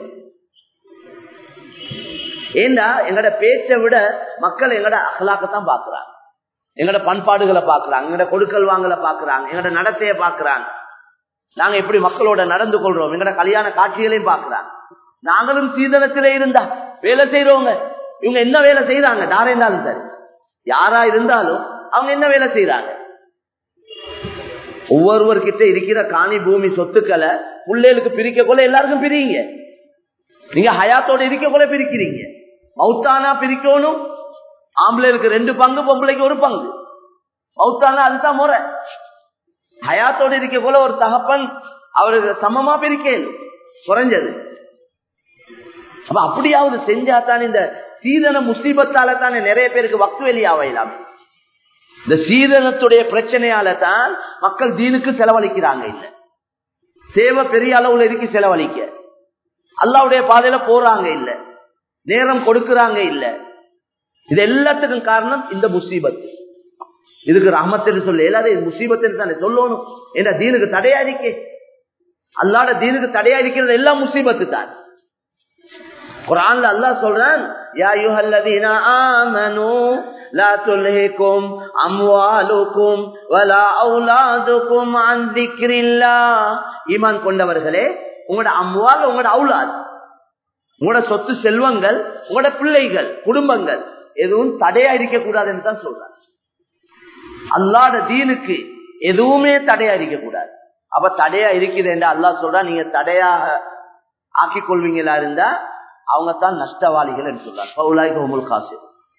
ஏண்டா எங்கட பேச்சை விட மக்கள் எங்கட அகலாக்கத்தான் பாக்குறாங்க எங்கட பண்பாடுகளை பாக்குறாங்க எங்கட கொடுக்கல் வாங்கலை பாக்குறாங்க எங்கட நடத்தைய பாக்குறாங்க நாங்க எப்படி மக்களோட நடந்து கொள்றோம் எங்கட கல்யாண காட்சிகளையும் பாக்குறாங்க நாங்களும் சீதனத்திலே இருந்தா வேலை செய்யறவங்க இவங்க என்ன வேலை செய்யறாங்க யாரா இருந்தாலும் சரி யாரா இருந்தாலும் அவங்க என்ன வேலை செய்யறாங்க ஒவ்வொருவர்கிட்ட இருக்கிற காணி பூமி சொத்துக்களை பிள்ளைகளுக்கு பிரிக்க கொள்ள எல்லாருக்கும் பிரிங்க நீங்க ஹயாத்தோட இருக்க கொள்ள பிரிக்கிறீங்க மௌத்தானா பிரிக்கணும் ஆம்பளைக்கு ரெண்டு பங்கு பொம்பளைக்கு ஒரு பங்கு மௌத்தானா அதுதான் முறை ஹயாத்தோட இருக்க போல ஒரு தகப்பன் அவருக்கு சமமா பிரிக்கணும் குறைஞ்சது அப்ப அப்படியாவது செஞ்சா தான் இந்த சீதன முசீபத்தால தானே நிறைய பேருக்கு வக்கு வெளியாவையிலாம் இந்த சீதனத்துடைய பிரச்சனையால தான் மக்கள் தீனுக்கு செலவழிக்கிறாங்க இல்ல சேவை பெரிய அளவுல இருக்கு செலவழிக்க அல்லாவுடைய பாதையில போறாங்க இல்ல நேரம் கொடுக்கறாங்க இல்ல இது எல்லாத்துக்கும் காரணம் இந்த முசீபத் இதுக்கு ரஹமத்து சொல்ல இல்லாத இது முசீபத்து தானே சொல்லணும் ஏன்னா தீனுக்கு தடையா இருக்கே அல்லாட தீனுக்கு தடையா இருக்கிறது எல்லாம் முசீபத்து தான் குரான்ல அல்லாஹ் சொல்றான் யா அய்யுஹல்லதீன ஆமனூ லா துல்ஹிகும் அம்வாலுக்கும் வலா அவுலாதுக்கும் அன் திக்ரில்லாஹ் ஈமான் கொண்டவர்களே உங்களோட அம்வால் உங்களோட அவுலாத் உங்களோட சொத்து செல்வங்கள் உங்களோட பிள்ளைகள் குடும்பங்கள் எதுவும் தடையா இருக்க கூடாதுன்னு தான் சொல்றாங்க அல்லாட தீனுக்கு எதுவுமே தடையா இருக்க கூடாது அப்ப தடையா இருக்குது என்று அல்லாஹ் சொல்றா நீங்க தடையாக ஆக்கிக் கொள்வீங்களா இருந்தா அவங்க தான் நஷ்டவாளிகள் என்று சொல்றாங்க காசு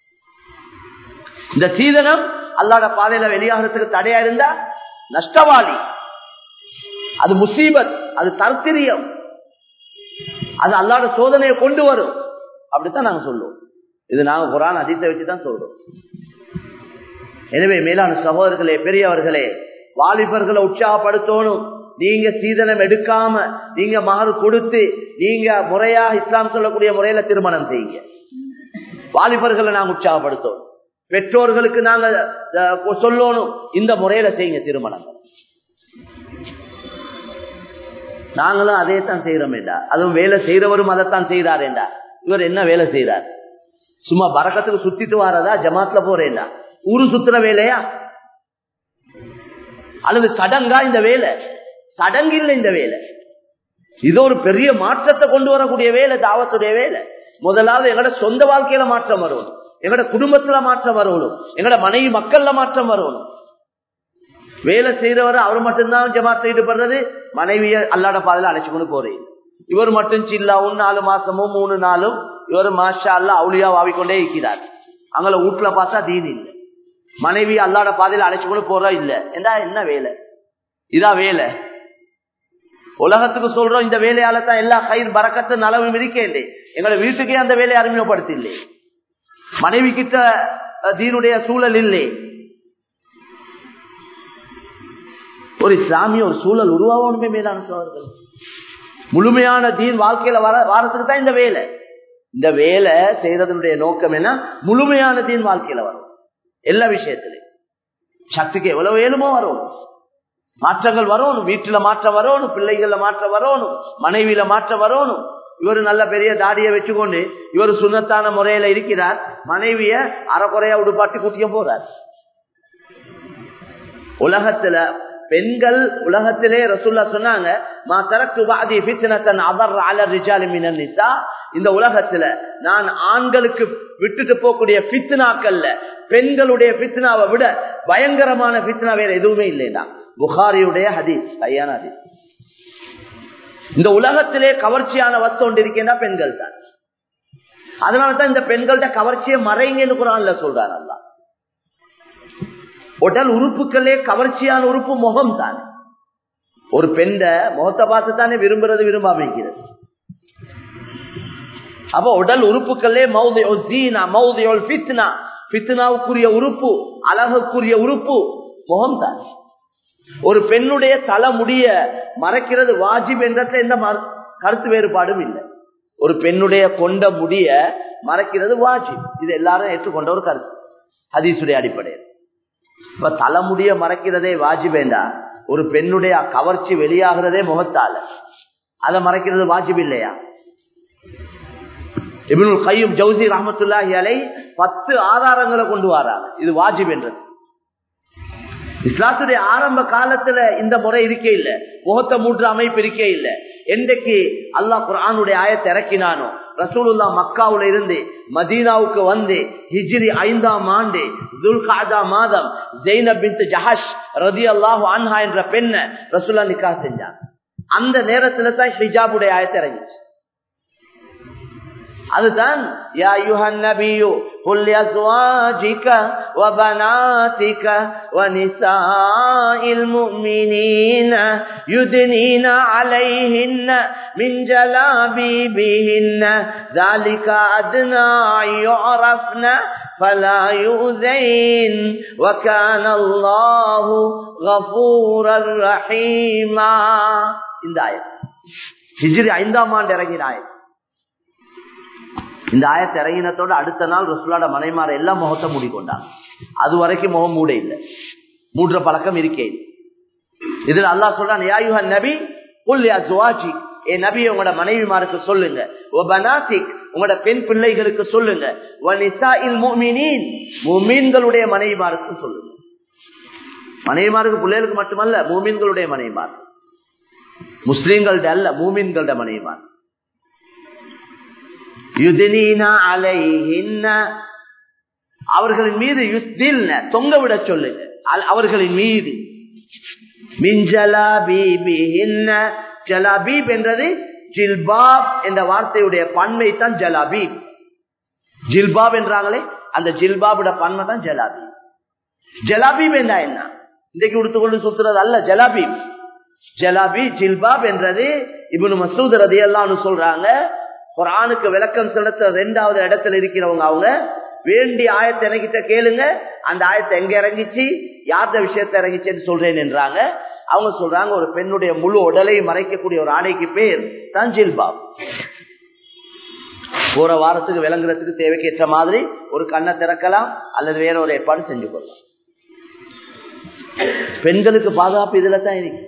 இந்த சீதனம் அல்லாட பாதையில வெளியாகிறதுக்கு தடையா இருந்தா நஷ்டவாளி அது முசீபத் அது தர்த்திரியம் அது அல்லாட சோதனையை கொண்டு வரும் அப்படித்தான் நாங்க சொல்லுவோம் இது நாங்க குரான் அதித்தை வச்சுதான் சொல்றோம் எனவே மேலான சகோதரர்களே பெரியவர்களே வாலிபர்களை உற்சாகப்படுத்தணும் நீங்க சீதனம் எடுக்காம நீங்க மகர் கொடுத்து நீங்க முறையா இஸ்லாம் சொல்லக்கூடிய முறையில திருமணம் செய்யுங்க வாலிபர்களை நாங்க உற்சாகப்படுத்தணும் பெற்றோர்களுக்கு நாங்க சொல்லணும் இந்த முறையில செய்யுங்க திருமணம் நாங்களும் அதே தான் செய்யறோம் என்றா அதுவும் வேலை செய்யறவரும் அதைத்தான் செய்யறார் என்றா இவர் என்ன வேலை செய்யறார் சும்மா பறக்கத்துக்கு சுத்திட்டு வாரதா ஜமாத்ல போறேன்னா ஊரு சுத்துற வேலையா அல்லது சடங்கா இந்த வேலை சடங்கு இல்லை இந்த வேலை இது ஒரு பெரிய மாற்றத்தை கொண்டு வரக்கூடிய வேலை தாவத்துடைய வேலை முதலாவது எங்கட சொந்த வாழ்க்கையில மாற்றம் வரணும் எங்கட குடும்பத்துல மாற்றம் வரணும் எங்கட மனைவி மக்கள்ல மாற்றம் வரணும் வேலை செய்யறவர் அவர் மட்டும்தான் ஜமாத்த ஈடுபடுறது மனைவிய அல்லாட பாதையில அழைச்சு கொண்டு போறேன் இவர் மட்டும் சில்லாவும் நாலு மாசமும் மூணு நாளும் இவர் மாஷா அல்லா அவுளியா வாவிக்கொண்டே இருக்கிறார் அங்கே வீட்டுல பார்த்தா தீன் இல்லை மனைவி அல்லாட பாதையில அழைச்சு கொண்டு போறா இல்ல என்ன என்ன வேலை இதா வேலை உலகத்துக்கு சொல்றோம் இந்த வேலையால தான் எல்லா கயிறு பறக்கத்து நலவும் இருக்கேன் எங்களை வீட்டுக்கே அந்த வேலையை அறிமுகப்படுத்தி மனைவி கிட்ட தீனுடைய சூழல் இல்லை ஒரு இஸ்லாமிய ஒரு சூழல் உருவாகணுமே மேலான சோழர்கள் முழுமையான தீன் வாழ்க்கையில வர வாரத்துக்கு தான் இந்த வேலை இந்த வேலை செய்யறதனுடைய நோக்கம் என்ன முழுமையான தீன் வாழ்க்கையில வரும் எல்லா விஷயத்திலையும் சக்திக்கு எவ்வளவு வேணுமோ வரும் மாற்றங்கள் வரணும் வீட்டுல மாற்றம் வரணும் பிள்ளைகள்ல மாற்றம் வரணும் மனைவியில மாற்றம் வரணும் இவர் நல்ல பெரிய தாடியை வச்சுக்கொண்டு இவர் சுண்ணத்தான முறையில இருக்கிறார் மனைவிய அறக்குறையா உடுப்பாட்டி கூட்டிய போறார் உலகத்துல பெண்கள் உலகத்திலே ரசுல்லா சொன்னாங்க மா தரக்கு பாதி பித்தனத்தன் அவர் அலர் ரிஜாலிமின் இந்த உலகத்துல நான் ஆண்களுக்கு விட்டுட்டு போகக்கூடிய பித்னாக்கள்ல பெண்களுடைய பித்னாவை விட பயங்கரமான பித்னா வேற எதுவுமே இல்லைடா புகாரியுடைய ஹதீஸ் சரியான ஹதீஸ் இந்த உலகத்திலே கவர்ச்சியான வஸ்து ஒன்று இருக்கேன்னா பெண்கள் தான் அதனாலதான் இந்த பெண்கள்கிட்ட கவர்ச்சியை மறைங்கன்னு குரான்ல சொல்றாரு அல்லா உடல் உறுப்புகளே கவர்ச்சியான உறுப்பு முகம் தான் ஒரு பெண்ட முகத்தை பார்த்து தானே விரும்புறது விரும்பாம இருக்கிறது அப்ப உடல் உறுப்புகளே பித்னாவுக்குரிய உறுப்பு அழகுக்குரிய உறுப்பு முகம் தான் ஒரு பெண்ணுடைய தலைமுடிய மறைக்கிறது வாஜிப் என்றதுல எந்த கருத்து வேறுபாடும் இல்லை ஒரு பெண்ணுடைய கொண்ட முடிய மறைக்கிறது வாஜிப் இது எல்லாரும் ஏற்றுக்கொண்ட ஒரு கருத்து ஹதீசுடைய அடிப்படையில் இப்ப தலைமுடிய மறைக்கிறதே வாஜிபேண்டா ஒரு பெண்ணுடைய கவர்ச்சி வெளியாகிறதே முகத்தால அதை மறைக்கிறது வாஜிப் இல்லையா இவனுள் கையும் ஜவுசி ரஹமத்துல்லாஹி அலை பத்து ஆதாரங்களை கொண்டு வராங்க இது வாஜிப் என்றது இஸ்லாத்துடைய ஆரம்ப காலத்துல இந்த முறை இருக்கே இல்ல முகத்தை மூன்று அமைப்பு இருக்கே இல்ல என்றைக்கு அல்லாஹ் குரானுடைய ஆயத்தை இறக்கினானோ ரசூலுல்லா மக்காவுல இருந்து மதீனாவுக்கு வந்து ஹிஜ்ரி ஐந்தாம் ஆண்டு துல்காதா மாதம் ஜெய்னப் பின் ஜஹஷ் ரதி அல்லாஹு அன்ஹா என்ற பெண்ணை ரசூல்லா நிக்கா செஞ்சாங்க அந்த நேரத்துல தான் ஹிஜாபுடைய ஆயத்தை இறங்கிச்சு அதுதான் யா யுஹன் நபியு قل لأزواجك وبناتك ونساء المؤمنين يدنين عليهن من جلابيبهن ذلك أدنى يعرفن فلا يؤذين وكان الله غفورا رحيما இந்த ஆயத் ஹிஜ்ரி ஐந்தாம் ஆண்டு இறங்கின ஆயத் இந்த ஆயத்தை இறங்கினத்தோட அடுத்த நாள் ரசுல்லாட மனைமார எல்லாம் முகத்தை மூடிக்கொண்டாங்க அது வரைக்கும் முகம் மூட இல்லை மூடுற பழக்கம் இருக்கே இதுல அல்லா சொல்றான் யாயுஹன் நபி புல்லியா சுவாஜி ஏ நபி உங்களோட மனைவிமாருக்கு சொல்லுங்க ஓ பனாத்திக் உங்களோட பெண் பிள்ளைகளுக்கு சொல்லுங்க மூமீன்களுடைய மனைவிமாருக்கு சொல்லுங்க மனைவிமாருக்கு பிள்ளைகளுக்கு மட்டுமல்ல மூமீன்களுடைய மனைவிமார் முஸ்லீம்கள்ட அல்ல மூமீன்களோட மனைவிமார் அவர்களின் மீது தொங்க விட சொல்லுங்க அவர்களின் மீது ஜலாபீப் என்றது ஜில்பாப் என்ற வார்த்தையுடைய பன்மை தான் ஜலாபீப் ஜில்பாப் என்றாங்களே அந்த ஜில்பாபுட பன்மை தான் ஜலாபீப் ஜலாபீப் என்ன என்ன இன்றைக்கு உடுத்துக்கொண்டு சுத்துறது அல்ல ஜலாபீப் ஜலாபி ஜில்பாப் என்றது இவனு மசூத் ரதி எல்லாம் சொல்றாங்க குரானுக்கு விளக்கம் செலுத்த ரெண்டாவது இடத்துல இருக்கிறவங்க அவங்க வேண்டிய ஆயத்தை எனக்கிட்ட கேளுங்க அந்த ஆயத்தை எங்க இறங்கிச்சு யார்த விஷயத்த இறங்கிச்சுன்னு சொல்றேன் என்றாங்க அவங்க சொல்றாங்க ஒரு பெண்ணுடைய முழு உடலையும் மறைக்கக்கூடிய ஒரு ஆடைக்கு பேர் தான் ஜில்பாப் போற வாரத்துக்கு விளங்குறதுக்கு தேவைக்கேற்ற மாதிரி ஒரு கண்ணை திறக்கலாம் அல்லது வேற ஒரு ஏற்பாடு செஞ்சு கொள்ளலாம் பெண்களுக்கு பாதுகாப்பு இதுல தான் இருக்கு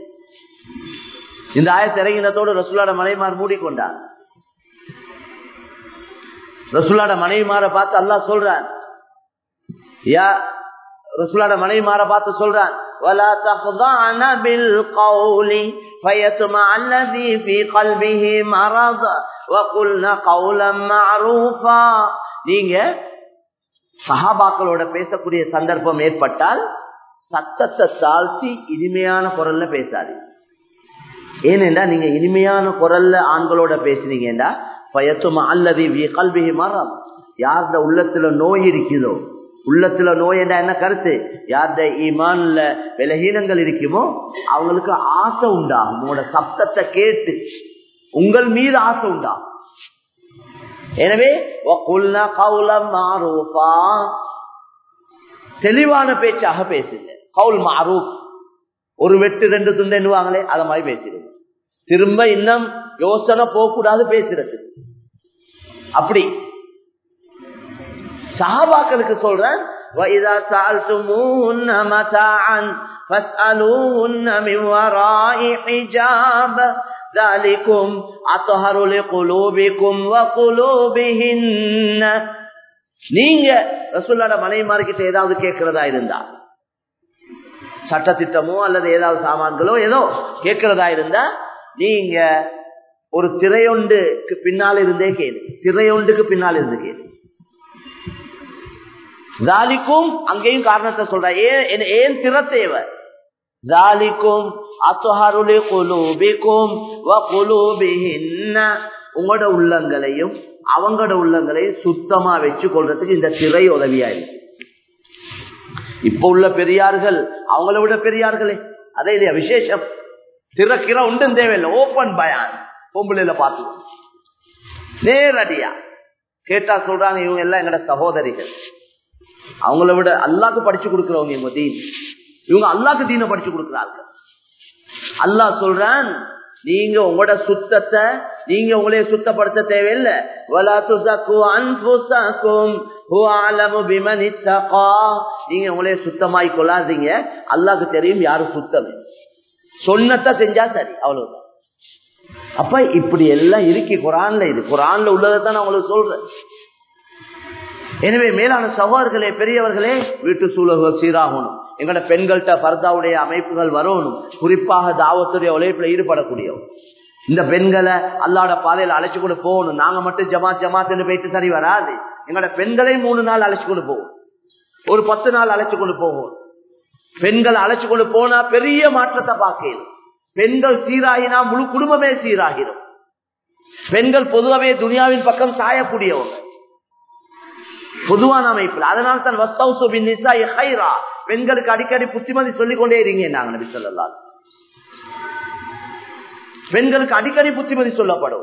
இந்த ஆயத்தை இறங்கினத்தோடு ரசுல்லாட மலைமார் மூடிக்கொண்டார் ரசுல்லாட மனைவி மாற பார்த்து அல்லாஹ் சொல்றான் யா ரசுல்லாட மனைவி மாற பார்த்து சொல்றான் ولا تخضعن بالقول فيطمع الذي في قلبه مرض وقلن قولا معروفا நீங்க சஹாபாக்களோட பேசக்கூடிய சந்தர்ப்பம் ஏற்பட்டால் சத்தத்தை தாழ்த்தி இனிமையான குரல்ல பேசாது ஏனென்றா நீங்க இனிமையான குரல்ல ஆண்களோட பேசுனீங்கன்னா பயத்துமா அல்லது கல்விகி மரம் யார்த உள்ளத்துல நோய் இருக்குதோ உள்ளத்துல நோய் என்ற என்ன கருத்து யார்த ஈமான்ல விலகீனங்கள் இருக்குமோ அவங்களுக்கு ஆசை உண்டாகும் உங்களோட சப்தத்தை கேட்டு உங்கள் மீது ஆசை உண்டாகும் எனவே தெளிவான பேச்சாக பேசுங்க கவுல் மாரூப் ஒரு வெட்டு ரெண்டு துண்டு என்னவாங்களே அத மாதிரி பேசிடுங்க திரும்ப இன்னும் யோசனை போகக்கூடாது பேசுறது அப்படி சஹாபாக்களுக்கு சொல்றேன் وَإِذَا سَأَلْتُمُوهُنَّ مَتَاعًا فَاسْأَلُوهُنَّ مِنْ وَرَاءِ حِجَابٍ ذَلِكُمْ أَطْهَرُ لِقُلُوبِكُمْ وَقُلُوبِهِنَّ நீங்க ரசூல்லாட மனைவிமார்கிட்ட ஏதாவது கேட்கிறதா இருந்தா சட்டத்திட்டமோ அல்லது ஏதாவது சாமான்களோ ஏதோ கேட்கிறதா இருந்தா நீங்க ஒரு திரையொண்டுக்கு பின்னால் இருந்தே கேளு திரையொண்டுக்கு பின்னால் இருந்து கேளு ஜாலிக்கும் அங்கேயும் காரணத்தை சொல்ற ஏன் ஏன் திற தேவை ஜாலிக்கும் அத்துஹருளி குலூபிக்கும் உங்களோட உள்ளங்களையும் அவங்களோட உள்ளங்களையும் சுத்தமா வச்சு கொள்றதுக்கு இந்த திரை உதவியா இருக்கு இப்ப உள்ள பெரியார்கள் அவங்கள விட பெரியார்களே அதே இல்லையா விசேஷம் திறக்கிற உண்டும் தேவையில்லை ஓப்பன் பயான் பொம்பளையில பார்த்து நேரடியா கேட்டா சொல்றாங்க இவங்க எல்லாம் எங்கட சகோதரிகள் அவங்கள விட அல்லாக்கு படிச்சு கொடுக்கிறவங்க இவங்க தீன் இவங்க அல்லாக்கு தீன படிச்சு கொடுக்கிறார்கள் அல்லாஹ் சொல்றான் நீங்க உங்களோட சுத்தத்தை நீங்க உங்களைய சுத்தப்படுத்த தேவையில்லை நீங்க உங்களைய சுத்தமாய் கொள்ளாதீங்க அல்லாக்கு தெரியும் யாரு சுத்தம் சொன்னத்தை செஞ்சா சரி அவ்வளவுதான் அப்ப இப்படி எல்லாம் இருக்கு குரான்ல இது குரான்ல உள்ளதை தான் நான் உங்களுக்கு சொல்றேன் எனவே மேலான சவார்களே பெரியவர்களே வீட்டு சூழல்கள் சீராகணும் எங்களோட பெண்கள்கிட்ட பர்தாவுடைய அமைப்புகள் வரணும் குறிப்பாக தாவத்துடைய உழைப்புல ஈடுபடக்கூடியவங்க இந்த பெண்களை அல்லாட பாதையில அழைச்சு கொண்டு போகணும் நாங்க மட்டும் ஜமாத் ஜமாத்துன்னு போயிட்டு சரி வராது எங்களோட பெண்களை மூணு நாள் அழைச்சு கொண்டு போவோம் ஒரு பத்து நாள் அழைச்சு கொண்டு போவோம் பெண்கள் அழைச்சு கொண்டு போனா பெரிய மாற்றத்தை பார்க்கணும் பெண்கள் சீராகினா முழு குடும்பமே சீராகிடும் பெண்கள் பொதுவாகவே துனியாவின் பக்கம் சாயக்கூடியவங்க பொதுவான அமைப்பில் அதனால தான் வஸ்தௌசுபின் நிசா ஹைரா பெண்களுக்கு அடிக்கடி புத்திமதி சொல்லிக் கொண்டே இருங்க நாங்க நபி சொல்லலாம் பெண்களுக்கு அடிக்கடி புத்திமதி சொல்லப்படும்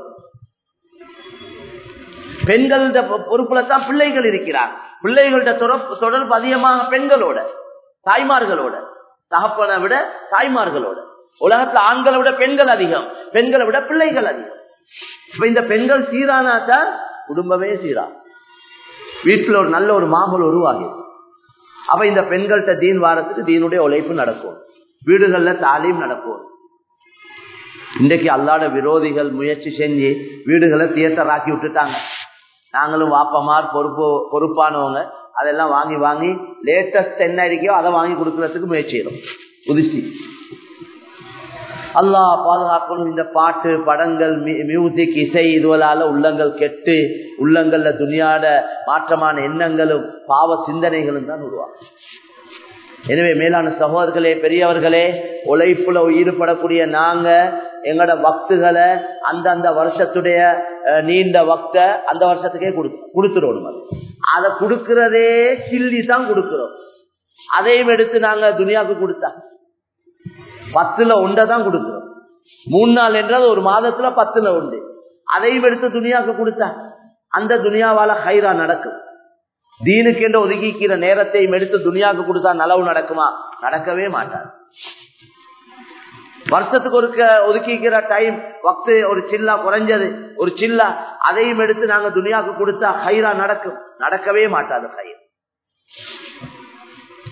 பெண்கள் பொறுப்புல தான் பிள்ளைகள் இருக்கிறார் பிள்ளைகளோட தொடர்பு அதிகமாக பெண்களோட தாய்மார்களோட தகப்பனை விட தாய்மார்களோட உலகத்துல ஆண்களை விட பெண்கள் அதிகம் பெண்களை விட பிள்ளைகள் அதிகம் இப்ப இந்த பெண்கள் சீரானா தான் குடும்பமே சீரா வீட்டுல ஒரு நல்ல ஒரு மாகல் உருவாகி அப்ப இந்த பெண்கள்கிட்ட தீன் வாரத்துக்கு தீனுடைய உழைப்பு நடக்கும் வீடுகள்ல தாலீம் நடக்கும் இன்றைக்கு அல்லாட விரோதிகள் முயற்சி செஞ்சு வீடுகளை தியேட்டர் ஆக்கி விட்டுட்டாங்க நாங்களும் வாப்பமார் பொறுப்பு பொறுப்பானவங்க அதெல்லாம் வாங்கி வாங்கி லேட்டஸ்ட் என்ன இருக்கோ அதை வாங்கி கொடுக்கறதுக்கு முயற்சி செய்யணும் புதுசி அல்லாஹ் பாதுகாக்கணும் இந்த பாட்டு படங்கள் மியூசிக் இசை இதுவலால உள்ளங்கள் கெட்டு உள்ளங்கள்ல துணியாட மாற்றமான எண்ணங்களும் பாவ சிந்தனைகளும் தான் உருவாகும் எனவே மேலான சகோதரர்களே பெரியவர்களே உழைப்புல ஈடுபடக்கூடிய நாங்க எங்களோட வக்துகளை அந்த அந்த வருஷத்துடைய நீண்ட வக்த அந்த வருஷத்துக்கே கொடுத்துருவோம் அதை கொடுக்கறதே சில்லி தான் கொடுக்கிறோம் அதையும் எடுத்து நாங்க துனியாவுக்கு கொடுத்தா பத்துல ஒன்றை தான் கொடுக்கிறோம் மூணு நாள் என்றது ஒரு மாதத்துல பத்துல உண்டு அதையும் எடுத்து துனியாவுக்கு கொடுத்தா அந்த துனியாவால ஹைரா நடக்கும் தீனுக்கு என்று ஒதுக்கிக்கிற நேரத்தையும் எடுத்து துனியாவுக்கு கொடுத்தா நலவு நடக்குமா நடக்கவே மாட்டார் வருஷத்துக்கு ஒரு ஒதுக்கிக்கிற டைம் வக்து ஒரு சில்லா குறைஞ்சது ஒரு சில்லா அதையும் எடுத்து நாங்க துனியாவுக்கு கொடுத்தா ஹைரா நடக்கும் நடக்கவே மாட்டாது ஹைர்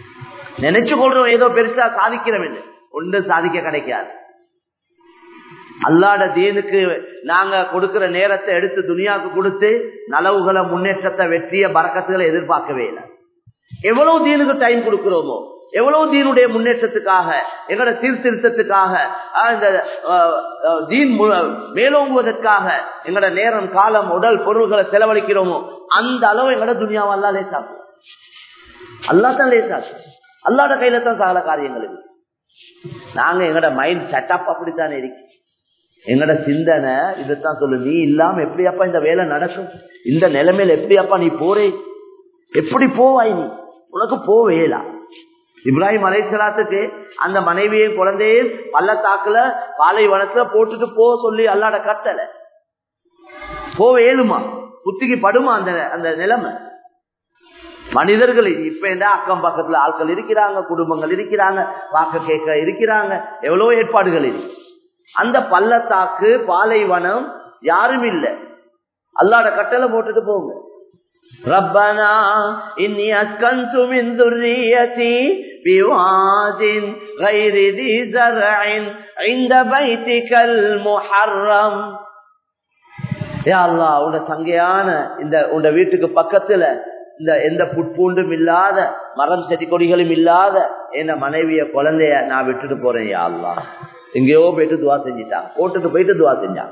நினைச்சு கொள்றோம் ஏதோ பெருசா சாதிக்கிறோம் ஒன்று சாதிக்க கிடைக்காது அல்லாட தீனுக்கு நாங்க கொடுக்கிற நேரத்தை எடுத்து துனியாவுக்கு கொடுத்து நலவுகளை முன்னேற்றத்தை வெற்றிய பறக்கத்துகளை எதிர்பார்க்கவே இல்லை எவ்வளவு தீனுக்கு டைம் கொடுக்கிறோமோ எவ்வளவு தீனுடைய முன்னேற்றத்துக்காக எங்களோட சீர்திருத்தத்துக்காக இந்த தீன் மேலோங்குவதற்காக எங்களோட நேரம் காலம் உடல் பொருள்களை செலவழிக்கிறோமோ அந்த அளவு எங்களோட துணியாவை அல்லா லேசாக்கும் அல்லா தான் லேசாக்கும் அல்லாட கையில தான் சகல காரியங்கள் இருக்கு நாங்க எங்களோட மைண்ட் செட்டப் அப்படித்தானே இருக்கு எங்கட சிந்தனை இதைத்தான் சொல்லு நீ இல்லாம எப்படியாப்பா இந்த வேலை நடக்கும் இந்த நிலைமையில எப்படியாப்பா நீ போறே எப்படி போவாய் நீ உனக்கு போவேலா இப்ராஹிம் அலைசலாத்துக்கு அந்த மனைவியும் குழந்தையும் பள்ளத்தாக்குல பாலைவனத்துல போட்டுட்டு போ சொல்லி அல்லாட கட்டளை போக ஏழுமா புத்திக்கு படுமா அந்த அந்த நிலைமை மனிதர்கள் இப்ப என்ன அக்கம் பக்கத்துல ஆட்கள் இருக்கிறாங்க குடும்பங்கள் இருக்கிறாங்க வாக்க கேட்க இருக்கிறாங்க எவ்வளவு ஏற்பாடுகள் இருக்கு அந்த பள்ளத்தாக்கு பாலைவனம் யாரும் இல்லை அல்லாட கட்டளை போட்டுட்டு போங்க ربنا إني أسكنت من ذريتي بواد غير ذي زرع عند بيتك المحرم யா அல்லா உன்ட சங்கையான இந்த உன்ட வீட்டுக்கு பக்கத்துல இந்த எந்த புட்பூண்டும் இல்லாத மரம் செடி கொடிகளும் இல்லாத என்ன மனைவிய குழந்தைய நான் விட்டுட்டு போறேன் யா அல்லா எங்கேயோ போயிட்டு துவா செஞ்சிட்டான் போட்டுட்டு போயிட்டு துவா செஞ்சான்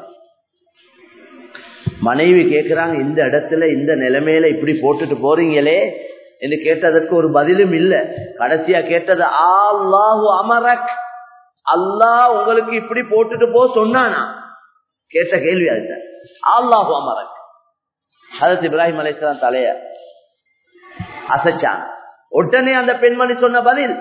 மனைவி கேக்குறாங்க இந்த இடத்துல இந்த நிலைமையில இப்படி போட்டுட்டு போறீங்களே என்று கேட்டதற்கு ஒரு பதிலும் இல்ல கடைசியா கேட்டது அல்லாஹு அமரக் அல்லாஹ் உங்களுக்கு இப்படி போட்டுட்டு போ சொன்னானா கேட்ட கேள்வி அதுதான் அல்லாஹு அமரக் அதற்கு இப்ராஹிம் அலைசலாம் தலைய அசைச்சான் உடனே அந்த பெண்மணி சொன்ன பதில்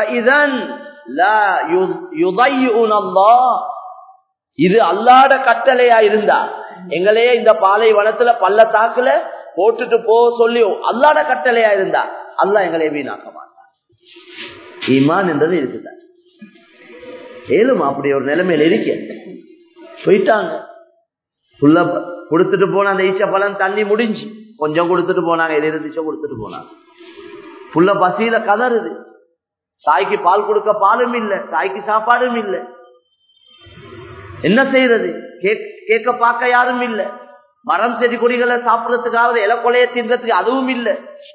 இது அல்லாட கட்டளையா இருந்தா எங்களையே இந்த பாலை வனத்துல பள்ளத்தாக்குல போட்டுட்டு போ சொல்லி அல்லாட கட்டளையா இருந்தா அல்லா எங்களை வீணாக்க மாட்டான் ஈமான் என்றது இருக்குதான் ஏழுமா அப்படி ஒரு நிலைமையில இருக்க போயிட்டாங்க புள்ள கொடுத்துட்டு போன அந்த ஈச்ச பழம் தண்ணி முடிஞ்சு கொஞ்சம் கொடுத்துட்டு போனாங்க எது இருந்துச்சோ கொடுத்துட்டு போனாங்க புள்ள பசியில கதறுது தாய்க்கு பால் கொடுக்க பாலும் இல்லை தாய்க்கு சாப்பாடும் இல்லை என்ன செய்யறது கேட்க பார்க்க யாரும் இல்ல மரம் செடி கொடிகளை சாப்பிடறதுக்காவது இல கொலைய தின்றதுக்கு அதுவும் இல்ல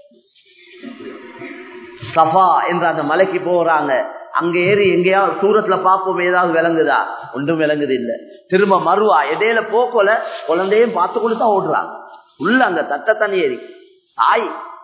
சஃபா என்ற அந்த மலைக்கு போறாங்க அங்க ஏறி எங்கேயாவது தூரத்துல பார்ப்போம் ஏதாவது விளங்குதா ஒன்றும் விளங்குது இல்ல திரும்ப மறுவா இடையில போக்கோல குழந்தையும் பார்த்து கொண்டு தான் ஓடுறாங்க உள்ள அங்க தட்ட தண்ணி ஏறி தாய்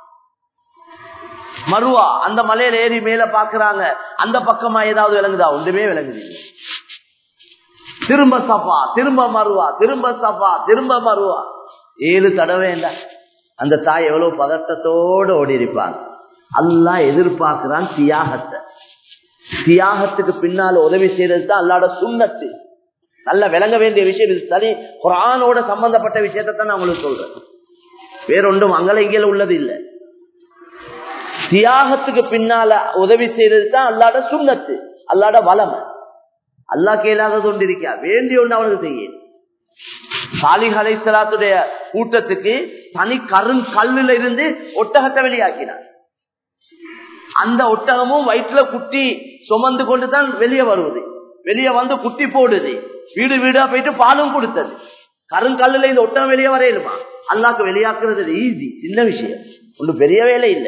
மறுவா அந்த மலையில ஏறி மேல பாக்குறாங்க அந்த பக்கமா ஏதாவது விளங்குதா ஒன்றுமே விளங்குது இல்லை திரும்ப சஃபா திரும்ப மறுவா திரும்ப சஃபா திரும்ப மறுவா ஏழு தடவை அந்த தாய் எவ்வளவு பதட்டத்தோடு ஓடி இருப்பாங்க அல்லா எதிர்பார்க்கிறான் தியாகத்தை தியாகத்துக்கு பின்னால உதவி செய்யறது தான் அல்லாட சுண்ணத்து நல்ல விளங்க வேண்டிய விஷயம் இது சரி குரானோட சம்பந்தப்பட்ட விஷயத்தை தான் நான் உங்களுக்கு சொல்றேன் வேறொன்றும் அங்கல இங்கல உள்ளது இல்லை தியாகத்துக்கு பின்னால உதவி செய்யறது தான் அல்லாட சுண்ணத்து அல்லாட வளமை அல்லா கேளாத கொண்டிருக்கா வேண்டிய ஒன்று அவனுக்கு செய்ய சாலிஹ் அலைசலாத்துடைய கூட்டத்துக்கு தனி கருங்கல்லுல இருந்து ஒட்டகத்தை வெளியாக்கினார் அந்த ஒட்டகமும் வயிற்றுல குட்டி சுமந்து கொண்டுதான் வெளியே வருவது வெளியே வந்து குட்டி போடுது வீடு வீடா போயிட்டு பாலும் கொடுத்தது கருங்கல்லுல இந்த ஒட்டகம் வெளியே வரையிலுமா அல்லாக்கு வெளியாக்குறது ஈஸி சின்ன விஷயம் ஒன்றும் பெரிய வேலை இல்லை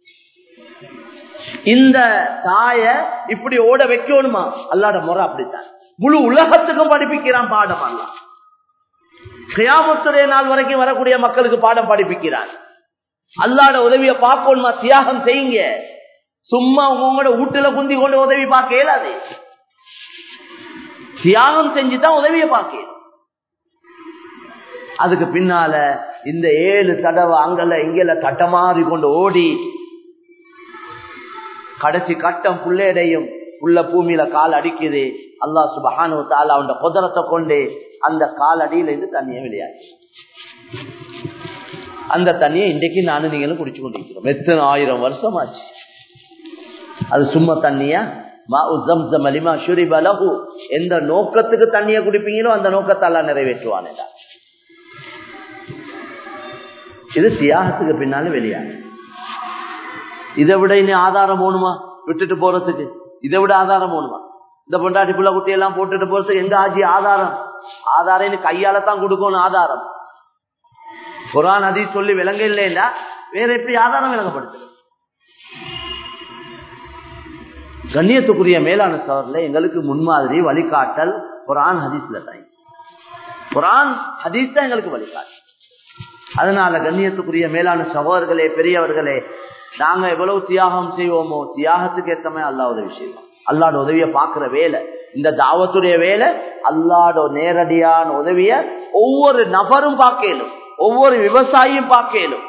இந்த தாய இப்படி ஓட வைக்கணுமா அல்லாட முறை அப்படித்தான் முழு உலகத்துக்கும் படிப்பிக்கிறான் பாடம் அல்ல கியாமத்துடைய நாள் வரைக்கும் வரக்கூடிய மக்களுக்கு பாடம் படிப்பிக்கிறான் அல்லாட உதவிய பார்க்கணுமா தியாகம் செய்யுங்க சும்மா உங்களோட வீட்டுல குந்தி கொண்டு உதவி பார்க்க இயலாது தியாகம் செஞ்சுதான் உதவிய பார்க்க அதுக்கு பின்னால இந்த ஏழு தடவை அங்கல இங்கல கட்டமாறி கொண்டு ஓடி கடைசி கட்டம் புள்ளையடையும் உள்ள பூமியில கால் அடிக்குது அல்லா சுபஹானு தால அவன் குதிரத்தை கொண்டு அந்த கால் அடியில இருந்து தண்ணியை விளையாடு அந்த தண்ணியை இன்றைக்கு நானும் நீங்களும் குடிச்சு கொண்டிருக்கிறோம் எத்தனை ஆயிரம் வருஷம் ஆச்சு அது சும்மா தண்ணியா எந்த நோக்கத்துக்கு தண்ணியை குடிப்பீங்களோ அந்த நோக்கத்தால நிறைவேற்றுவான் இது தியாகத்துக்கு பின்னால வெளியாடு இதை விட இனி ஆதாரம் போகணுமா விட்டுட்டு போறதுக்கு இதை விட ஆதாரம் போகணுமா இந்த பொண்டாட்டி புள்ள குட்டி எல்லாம் போட்டுட்டு போறதுக்கு எங்க ஆஜி ஆதாரம் ஆதாரம் கையால தான் கொடுக்கணும் ஆதாரம் குரான் அதி சொல்லி விளங்க இல்லைன்னா வேற எப்படி ஆதாரம் விளங்கப்படுத்து கண்ணியத்துக்குரிய மேலான சவரில் எங்களுக்கு முன்மாதிரி வழிகாட்டல் குரான் ஹதீஸ்ல தான் குரான் ஹதீஸ் தான் எங்களுக்கு வழிகாட்டு அதனால கண்ணியத்துக்குரிய மேலான சகோதரர்களே பெரியவர்களே நாங்க எவ்வளவு தியாகம் செய்வோமோ தியாகத்துக்கு ஏத்தமே அல்லாத உதவி செய்வோம் அல்லாட உதவிய பாக்குற வேலை இந்த தாவத்துடைய வேலை அல்லாட நேரடியான உதவிய ஒவ்வொரு நபரும் பார்க்கலும் ஒவ்வொரு விவசாயியும் பார்க்கலும்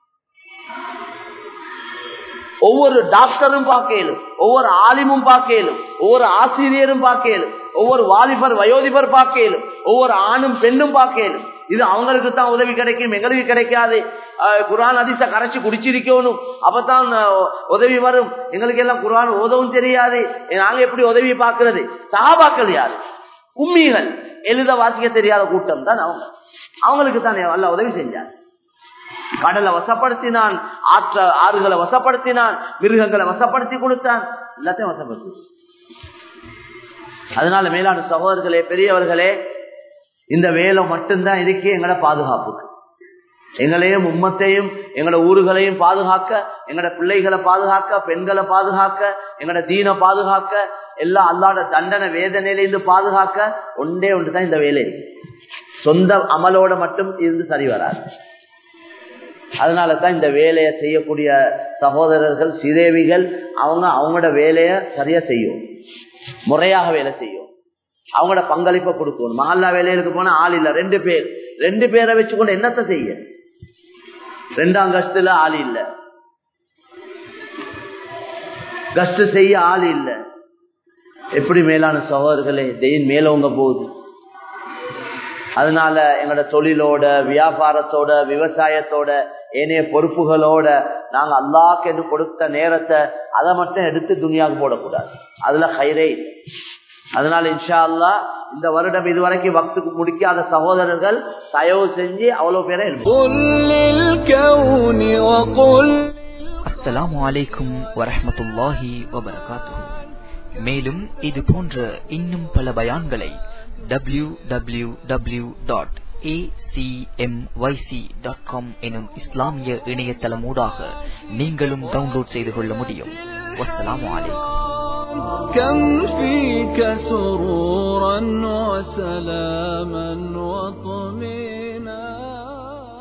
ஒவ்வொரு டாக்டரும் பார்க்கலும் ஒவ்வொரு ஆலிமும் பார்க்கலும் ஒவ்வொரு ஆசிரியரும் பார்க்கலும் ஒவ்வொரு வாலிபர் வயோதிபர் பார்க்கலும் ஒவ்வொரு ஆணும் பெண்ணும் பார்க்கலும் இது அவங்களுக்கு தான் உதவி கிடைக்கும் எங்களுக்கு கிடைக்காது குரான் அதிச கரைச்சி குடிச்சிருக்கணும் அப்பதான் உதவி வரும் எங்களுக்கு எல்லாம் குரான் உதவும் தெரியாது நாங்க எப்படி உதவி பார்க்கறது சகாபாக்கள் யாரு கும்மிகள் எழுத வாசிக்க தெரியாத கூட்டம் தான் அவங்க அவங்களுக்கு தான் நல்ல உதவி செஞ்சார் கடலை வசப்படுத்தினான் ஆற்ற ஆறுகளை வசப்படுத்தினான் மிருகங்களை வசப்படுத்தி கொடுத்தான் எல்லாத்தையும் வசப்படுத்தி அதனால மேலான சகோதரர்களே பெரியவர்களே இந்த வேலை மட்டும்தான் இருக்கே எங்களோட பாதுகாப்புக்கு எங்களையும் உம்மத்தையும் எங்களோட ஊர்களையும் பாதுகாக்க எங்களோட பிள்ளைகளை பாதுகாக்க பெண்களை பாதுகாக்க எங்களோட தீன பாதுகாக்க எல்லா அல்லாட தண்டனை வேதனையிலிருந்து பாதுகாக்க ஒன்றே ஒன்று தான் இந்த வேலை இருக்கு சொந்த அமலோட மட்டும் இருந்து சரி வராது அதனால தான் இந்த வேலையை செய்யக்கூடிய சகோதரர்கள் சிதேவிகள் அவங்க அவங்களோட வேலையை சரியா செய்யும் முறையாக வேலை செய்யும் அவங்களோட பங்களிப்பை கொடுக்கணும் மஹல்லா வேலைகளுக்கு போனா ஆள் இல்ல ரெண்டு பேர் ரெண்டு பேரை வச்சுக்கொண்டு என்னத்தை செய்ய ரெண்டாம் கஸ்துல ஆள் இல்ல கஸ்து செய்ய ஆள் இல்ல எப்படி மேலான சகோதரர்களே தெயின் மேலவங்க போகுது அதனால எங்களோட தொழிலோட வியாபாரத்தோட விவசாயத்தோட ஏனைய பொறுப்புகளோட நாங்க அல்லாக்கு என்று கொடுத்த நேரத்தை அதை மட்டும் எடுத்து துணியாவுக்கு போடக்கூடாது அதுல ஹைரே இல்லை அதனால இன்ஷா அல்லா இந்த வருடம் இதுவரைக்கும் வக்துக்கு முடிக்காத சகோதரர்கள் தயவு செஞ்சு அவ்வளவு பேரை அஸ்லாம் வலைக்கும் வரமத்துல்லாஹி வபரகாத்து மேலும் இது போன்ற இன்னும் பல பயான்களை W W W dot acmyc.com எனும் இஸ்லாமிய இணையதளமூடாக நீங்களும் டவுன்லோட் செய்து கொள்ள முடியும் வஸ்ஸலாமு அலைக்கும் كم فيك سرورا وسلاما وطمئنا